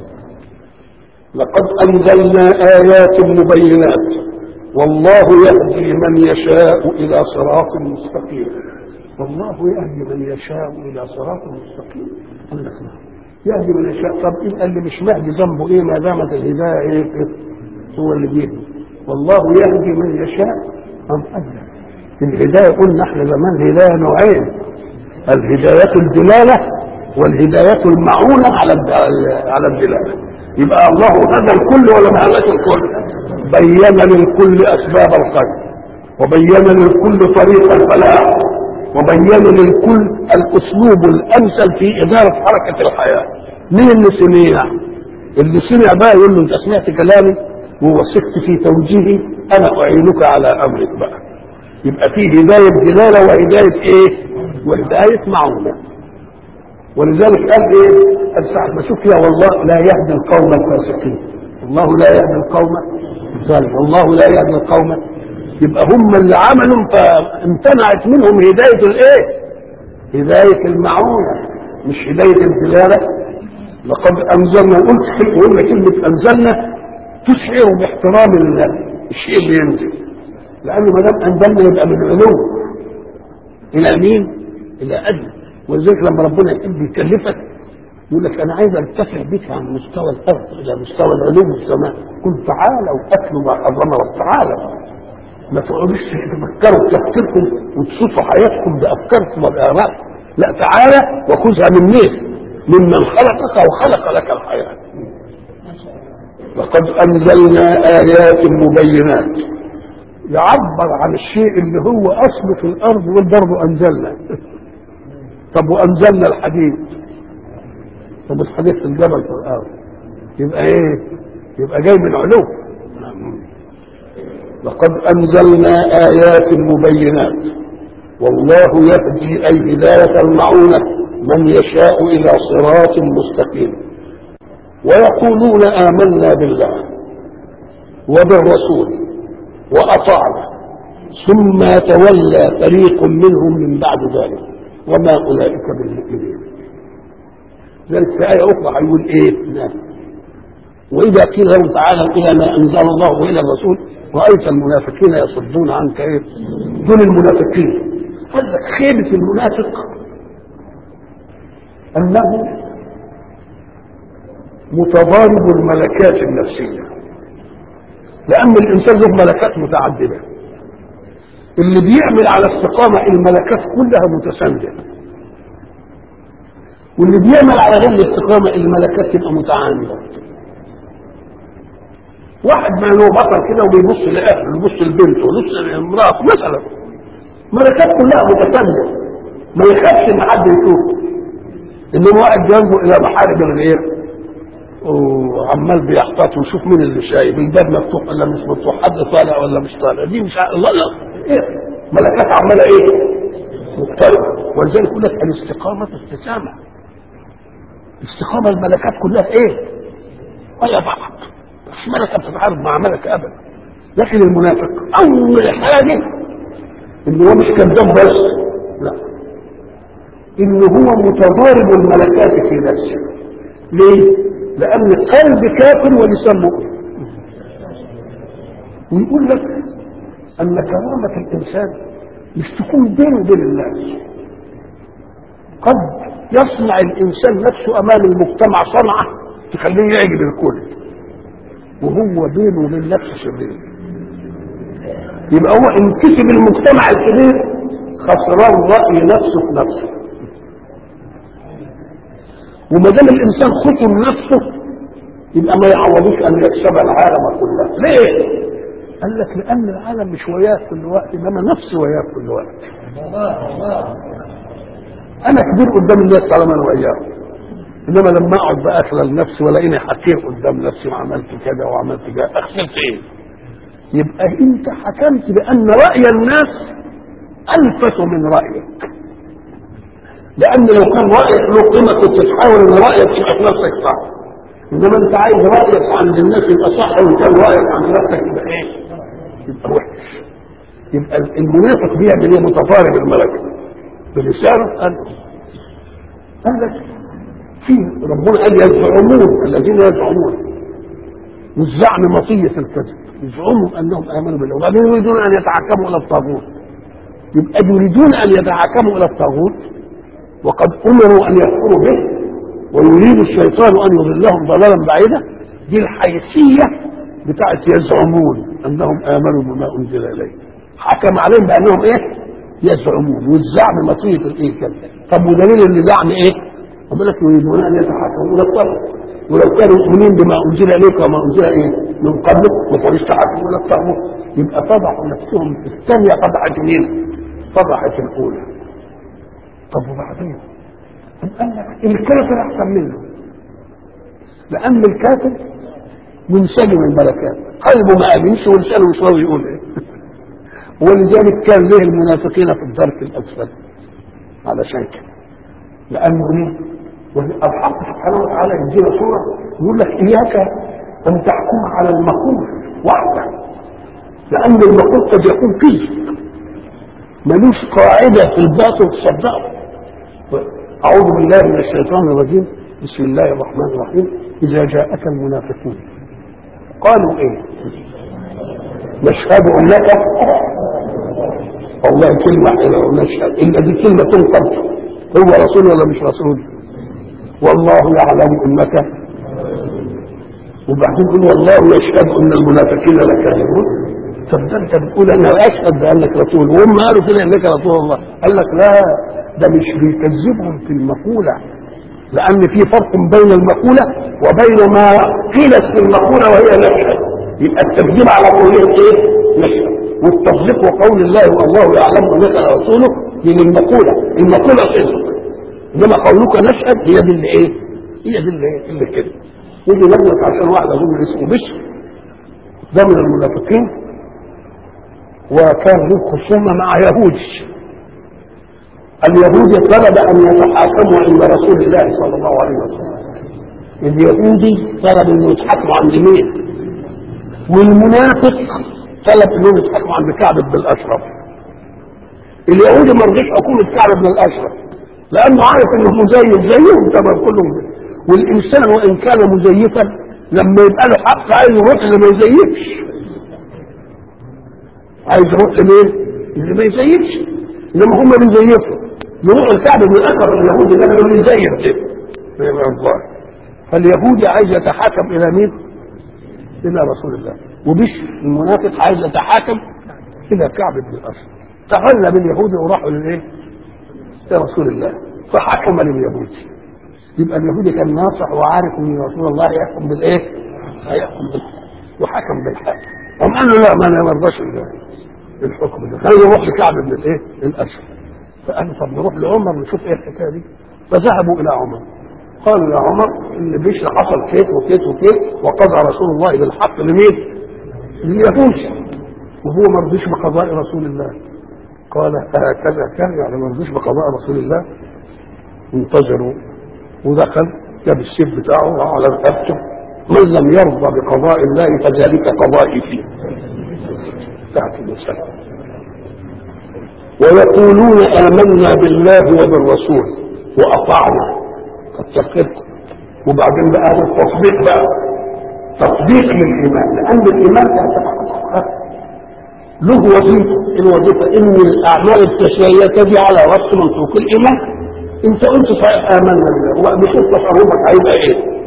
لقد انزلنا ايات مبينات والله يهدي من يشاء الى صراط مستقيم والله يهدي من يشاء الى صراط مستقيم قال لك نعم يهدي من يشاء طب ايه اللي مش مهدي ذنبه ايه ما دامت الهدايه ايه, إيه هو اللي بيهدي والله يهدي من يشاء ام اهدى الهدايه قلنا احنا زمان هدايه نوعين الهدايه الدلاله والهدايه المعونه على على الدلاله يبقى الله هدى الكل ولا ما هداش الكل بين للكل اسباب الخير وبين للكل طريق الفلاح وبين للكل الاسلوب الامثل في اداره حركه الحياه مين اللي سمع اللي سمع بقى يقول له انت سمعت كلامي ووثقت في توجيهي انا اعينك على امرك بقى يبقى فيه هدايه دلاله وهدايه ايه وهدايه معونه ولذلك قال ايه قال ساعه ما شوف يا والله لا يهدي القوم الفاسقين الله لا يهدي القوم الظالمين والله لا يهدي القوم يبقى هم اللي عملوا فامتنعت منهم هدايه الايه هدايه المعونه مش هدايه الدلاله لقد انزلنا قلت قلنا كلمه انزلنا تشعر باحترام الشيء اللي ينزل لانه ما دام انزلنا يبقى من علو الى مين؟ الى ادنى ولذلك لما ربنا يحب يكلفك يقول لك انا عايز ارتفع بك عن مستوى الارض الى مستوى العلوم والسماء قل تعالوا اتلوا ما حرم رب تعالوا ما تقعدوش تفكروا تفكيركم وتصفوا حياتكم بافكاركم وبارائكم لا تعالى وخذها من مين؟ ممن خلقك وخلق لك الحياه لقد انزلنا ايات مبينات يعبر عن الشيء اللي هو اصله في الارض يقول برضه انزلنا طب وانزلنا الحديد طب الحديد في الجبل في الارض يبقى ايه يبقى جاي من علو لقد انزلنا ايات مبينات والله يهدي اي هدايه المعونه من يشاء الى صراط مستقيم ويقولون آمنا بالله وبالرسول وأطعنا ثم تولى فريق منهم من بعد ذلك وما أولئك بالمؤمنين ذلك في آية أخرى هيقول إيه؟ نعم. وإذا قيل لهم تعالوا إلى ما أنزل الله وإلى الرسول رأيت المنافقين يصدون عنك إيه؟ دون المنافقين قال لك خيبة المنافق أنه متضارب الملكات النفسية لأن الإنسان له ملكات متعددة اللي بيعمل على استقامة الملكات كلها متساندة واللي بيعمل على غير الاستقامة الملكات تبقى متعامدة واحد ما له بطل كده وبيبص لأهله ويبص لبنته ويبص لامرأته مثلا ملكات كلها متساندة ما يخافش ان حد يشوفه انما واحد جنبه الى محارب الغير وعمال بيحتاط ويشوف مين اللي شايف الباب مفتوح ولا مش مفتوح حد طالع ولا مش طالع دي مش ع... الله لا إيه؟ ملكات عماله ايه؟ مختلفه ولذلك يقول لك الاستقامه استسامه الاستقامه الملكات كلها ايه؟ ولا بعض مش ملكه بتتعارض مع ملكه ابدا لكن المنافق اول حاجه ان هو مش كذاب بس لا ان هو متضارب الملكات في نفسه ليه؟ لان قلب كافر ولسان مؤمن ويقول لك ان كرامه الانسان مش تكون بينه وبين الناس قد يصنع الانسان نفسه امام المجتمع صنعه تخليه يعجب الكل وهو بينه وبين نفسه شرير يبقى هو ان كسب المجتمع الكبير خسران راي نفسه في نفسه وما دام الانسان خطر نفسه يبقى ما يعوضوش ان يكسب العالم كله ليه قال لك لان العالم مش وياه كل وقت انما نفسي وياه كل وقت انا كبير قدام الناس طالما انا وياه انما لما اقعد بقى اخلى نفسي ولاقيني حقير قدام نفسي وعملت كذا وعملت كذا اخسرت ايه يبقى انت حكمت بان راي الناس الفت من رايك لان لو كان رايك له قيمه كنت تحاول ان رايك يبقى في نفسك صح انما انت عايز رايك عند الناس يبقى صح وان كان رايك عند نفسك يبقى ايه؟ يبقى وحش يبقى المنافق بيعمل ايه متفارق الملك بلسانه قال قال لك في ربنا قال يزعمون الذين يزعمون والزعم مطية الكذب يزعموا انهم امنوا بالله وبعدين يريدون ان يتحكموا الى الطاغوت يبقى يريدون ان يتحكموا الى الطاغوت وقد امروا ان يكفروا به ويريد الشيطان ان يضلهم ضلالا بعيدا دي الحيثيه بتاعت يزعمون انهم امنوا بما انزل اليه حكم عليهم بانهم ايه يزعمون والزعم مطيه الايه كده طب ودليل ان زعم ايه يقول لك يريدون ان يتحكموا الى الطاغوت ولو كانوا مؤمنين بما انزل اليك وما انزل ايه من قبلك ما كانوش تحكموا الى الطاغوت يبقى فضحوا نفسهم الثانيه فضحت مين؟ فضحت الاولى طب وبعدين؟ قال لك الكافر احسن منه لان الكافر منسجم الملكات قلبه ما امنش ولسانه مش راضي يقول ايه ولذلك كان له المنافقين في الدرك الاسفل علشان كده لانه ايه والحق سبحانه وتعالى يدينا صوره يقول لك اياك ان تحكم على المقول وحده لان المقول قد يكون كذب ملوش قاعده في الباطل تصدقه اعوذ بالله من الشيطان الرجيم بسم الله الرحمن الرحيم اذا جاءك المنافقون قالوا ايه نشهد انك والله كلمه حلوه نشهد ان دي كلمه تنقض هو رسول ولا مش رسول والله يعلم انك وبعدين يقول والله يشهد ان المنافقين لكاذبون طب ده انت بتقول انا اشهد بانك رسول وهم قالوا كده انك رسول الله قال لك لا ده مش بيكذبهم في المقوله لان في فرق بين المقوله وبين ما قيلت في المقوله وهي نشهد يبقى التكذيب على قولهم ايه؟ نشهد والتصديق وقول الله والله يعلم انك رسوله دي للمقوله المقوله صدق انما قولك نشهد هي دي اللي ايه؟ هي دي اللي ايه؟ اللي كده ودي نقلت عشان واحد اظن اسمه بشر ده من المنافقين وكان له خصومه مع يهودي اليهودي طلب ان يتحاكموا عند رسول الله صلى الله عليه وسلم اليهودي طلب انه يتحاكموا عند مين والمنافق طلب انهم يتحاكموا عند كعب بن الاشرف اليهودي ما رضيش حكومه كعب بن الاشرف لانه عارف انه مزيف زيهم تمام كلهم والانسان وان كان مزيفا لما يبقى له حق عايز يروح اللي ما يزيفش عايز يروح لمين؟ اللي ما يزيفش انما هم بيزيفوا يروح الكعب بن الاشرف اليهودي ده اللي يزيف ده الله فاليهودي عايز يتحاكم الى مين؟ الى رسول الله وبش المنافق عايز يتحاكم الى كعب بن الاشرف تغلب اليهودي وراحوا للايه؟ لرسول الله فحكم لليهودي يبقى اليهودي كان ناصح وعارف ان رسول الله يحكم بالايه؟ هيحكم بالحق وحكم بالحق قام قال له لا ما انا ما ارضاش الحكم ده خلينا نروح لكعب بن الايه؟ الاشرف فقال طب نروح لعمر نشوف ايه الحكايه دي فذهبوا الى عمر قالوا يا عمر اللي بيشرح حصل كيف وكيف وكيف وقضى رسول الله بالحق لمين؟ لليهود وهو ما رضيش بقضاء رسول الله قال هكذا كان يعني ما رضيش بقضاء رسول الله انتظروا ودخل جاب السيف بتاعه على رقبته من لم يرضى بقضاء الله فذلك قضائي فيه تحت المسألة ويقولون آمنا بالله وبالرسول وأطعنا كتر خيركم وبعدين بقى هذا التصديق بقى تصديق للايمان لان الايمان له وظيفه الوظيفه ان الاعمال التشريعيه تجي على وقت منطوق الايمان انت قلت صحيح امنا بالله وبشوف تصرفك هيبقى ايه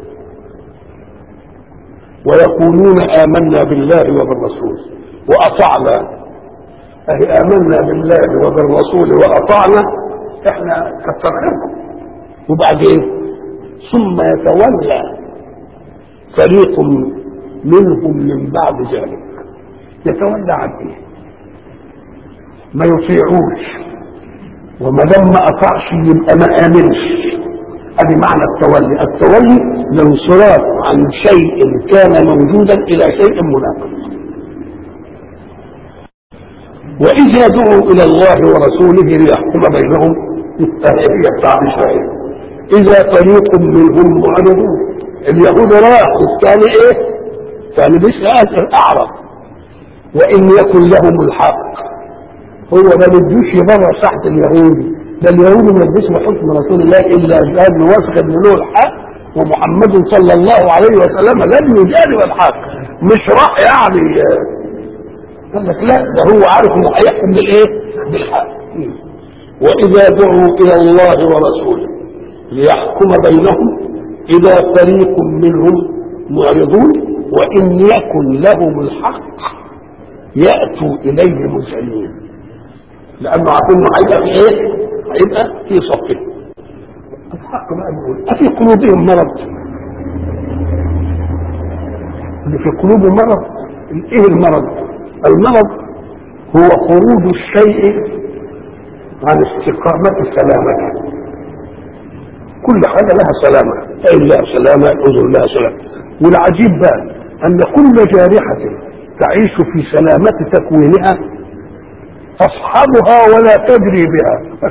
ويقولون آمنا بالله وبالرسول وأطعنا أهي آمنا بالله وبالرسول وأطعنا إحنا كتر خيركم وبعدين ثم يتولى فريق منهم من بعد ذلك يتولى عن ايه؟ ما يطيعوش وما دام ما اطاعش يبقى ما امنش ادي معنى التولي التولي الانصراف عن شيء كان موجودا الى شيء منافق واذا دعوا الى الله ورسوله ليحكم بينهم هي بتاع شويه اذا فريق منهم معرضون اليهود راحوا الثاني ايه كان بيسال الاعرض وان يكن لهم الحق هو ما بدوش يبرر ساحه اليهود ده اليهود ما بدوش بحكم رسول الله الا جهاد واثق ان له الحق ومحمد صلى الله عليه وسلم لم يجادل الحق مش راح يعني قال لك لا ده هو عارف انه هيحكم بالايه؟ بالحق واذا دعوا الى الله ورسوله ليحكم بينهم اذا فريق منهم معرضون وان يكن لهم الحق ياتوا اليه مسلمين لانه عارفين انه هيبقى في ايه؟ هيبقى في صفه الحق بقى بيقول افي قلوبهم مرض اللي في قلوبهم مرض ايه المرض؟ المرض هو خروج الشيء عن استقامة سلامته كل حاجة لها سلامة العين لها سلامة الأذن لها سلامة والعجيب بقى أن كل جارحة تعيش في سلامة تكوينها تصحبها ولا تجري بها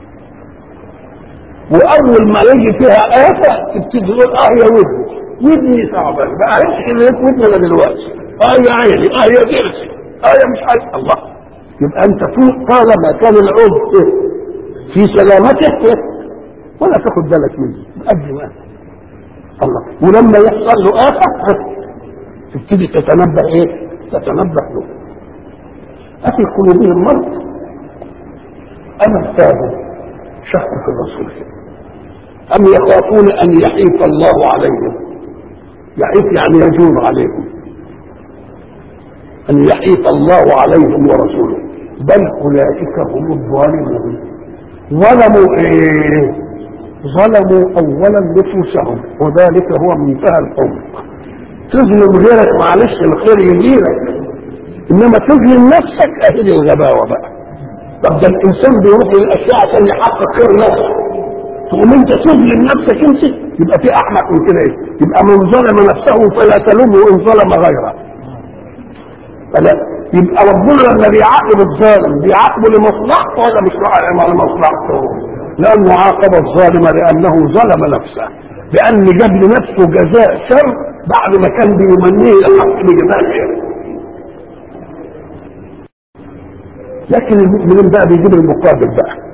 وأول ما يجي فيها آفة تبتدي تقول آه يا ودني ودني تعبان بقى عايش اللي ودني أنا دلوقتي آه يا عيني آه يا ضرسي آه يا مش عارف الله يبقى أنت طالما كان العضو في سلامته ولا تاخد بالك منه قد ما الله ولما يحصل له آفة تبتدي تتنبه ايه؟ تتنبه له أفي قلوبهم مرض أم ارتابوا شك في الرسول أم يخافون أن يحيف الله عليهم يحيف يعني يجور عليهم أن يحيف الله عليهم ورسوله بل أولئك هم الظالمون ظلموا إيه؟ ظلموا اولا نفوسهم وذلك هو منتهى الحب تظلم غيرك معلش الخير يجيلك انما تظلم نفسك اهل الغباوه بقى طب ده الانسان بيروح للاشياء عشان يحقق خير نفسه تقوم انت تظلم نفسك انت يبقى في احمق من كده ايه يبقى من ظلم نفسه فلا تلومه ان ظلم غيره فلا يبقى ربنا لما بيعاقب الظالم بيعاقبه لمصلحته ولا مش لمصلحته؟ لأنه عاقب الظالم لأنه ظلم نفسه لأن جاب لنفسه جزاء شر بعد ما كان بيمنيه الحق بجزاء خير لكن المؤمنين بقى بيجيب المقابل بقى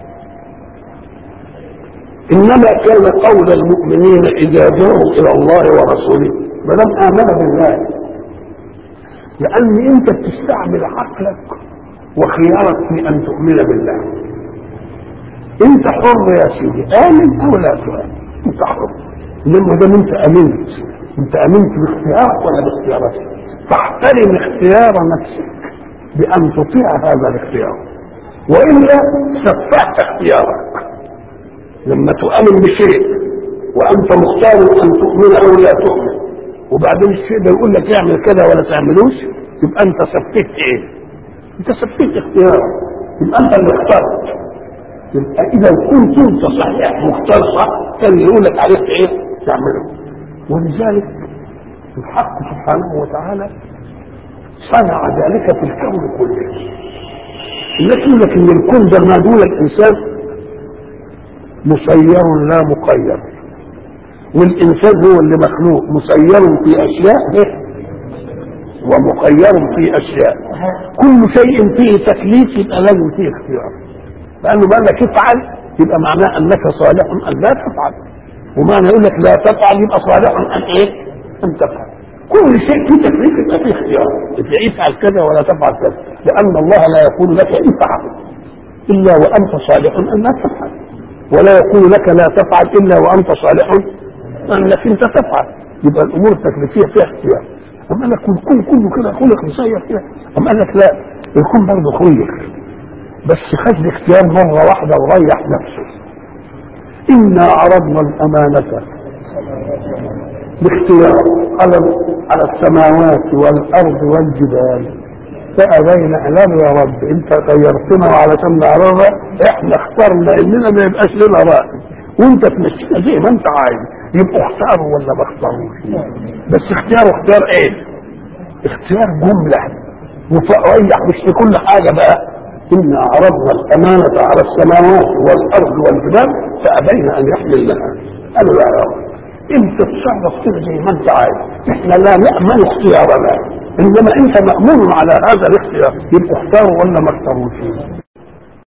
إنما كان قول المؤمنين إذا جاءوا إلى الله ورسوله ما دام آمن بالله لأن أنت بتستعمل عقلك وخيارك في أن تؤمن بالله انت حر يا سيدي امن او لا تؤمن انت حر انما دام انت امنت انت امنت باختيارك ولا باختياراتك فاحترم اختيار نفسك بان تطيع هذا الاختيار والا سفهت اختيارك لما تؤمن بشيء وانت مختار ان تؤمن او لا تؤمن وبعدين الشيء ده يقول لك اعمل كذا ولا تعملوش يبقى انت سفهت ايه؟ انت سفهت اختيارك يبقى انت اللي اخترت يبقى اذا كنت انت صحيح مختار صح كان يقول لك عليك ايه تعمله ولذلك الحق سبحانه وتعالى صنع ذلك في الكون كله الناس يقول لك ان الكون ده ما دون الانسان مسير لا مقير والانسان هو اللي مخلوق مسير في اشياء ومخير في اشياء كل شيء فيه تكليف يبقى لازم فيه اختيار لانه ما لك افعل يبقى معناه انك صالح ان لا تفعل ومعنى يقول لك لا تفعل يبقى صالح ان ايه؟ ان تفعل كل شيء في تكليف يبقى فيه اختيار افعل كذا ولا تفعل كذا لان الله لا يقول لك افعل الا وانت صالح ان لا تفعل ولا يقول لك لا تفعل الا وانت صالح انك انت تفعل يبقى الامور التكليفيه فيها اختيار اما لك الكون كله كده خلق مسير كده اما قال لك لا الكون برضه خير بس خد الاختيار مره واحده وريح نفسه انا عرضنا الامانه باختيار على على السماوات والارض والجبال فابين لا يا رب انت غيرتنا وعلشان نعرضها احنا اخترنا اننا ما يبقاش لنا راي وانت تمشينا زي ما انت عايز يبقوا اختاروا ولا ما اختاروش بس اختيار اختيار ايه؟ اختيار جمله وفريح مش في كل حاجه بقى إنا عرضنا الأمانة على السماوات والأرض والجبال فأبين أن يحملنها قالوا لا يا رب أنت تصرف كده زي ما أنت عايز إحنا لا نأمن اختيارنا إنما أنت مأمون على هذا الاختيار يبقوا اختاروا ولا ما اختاروش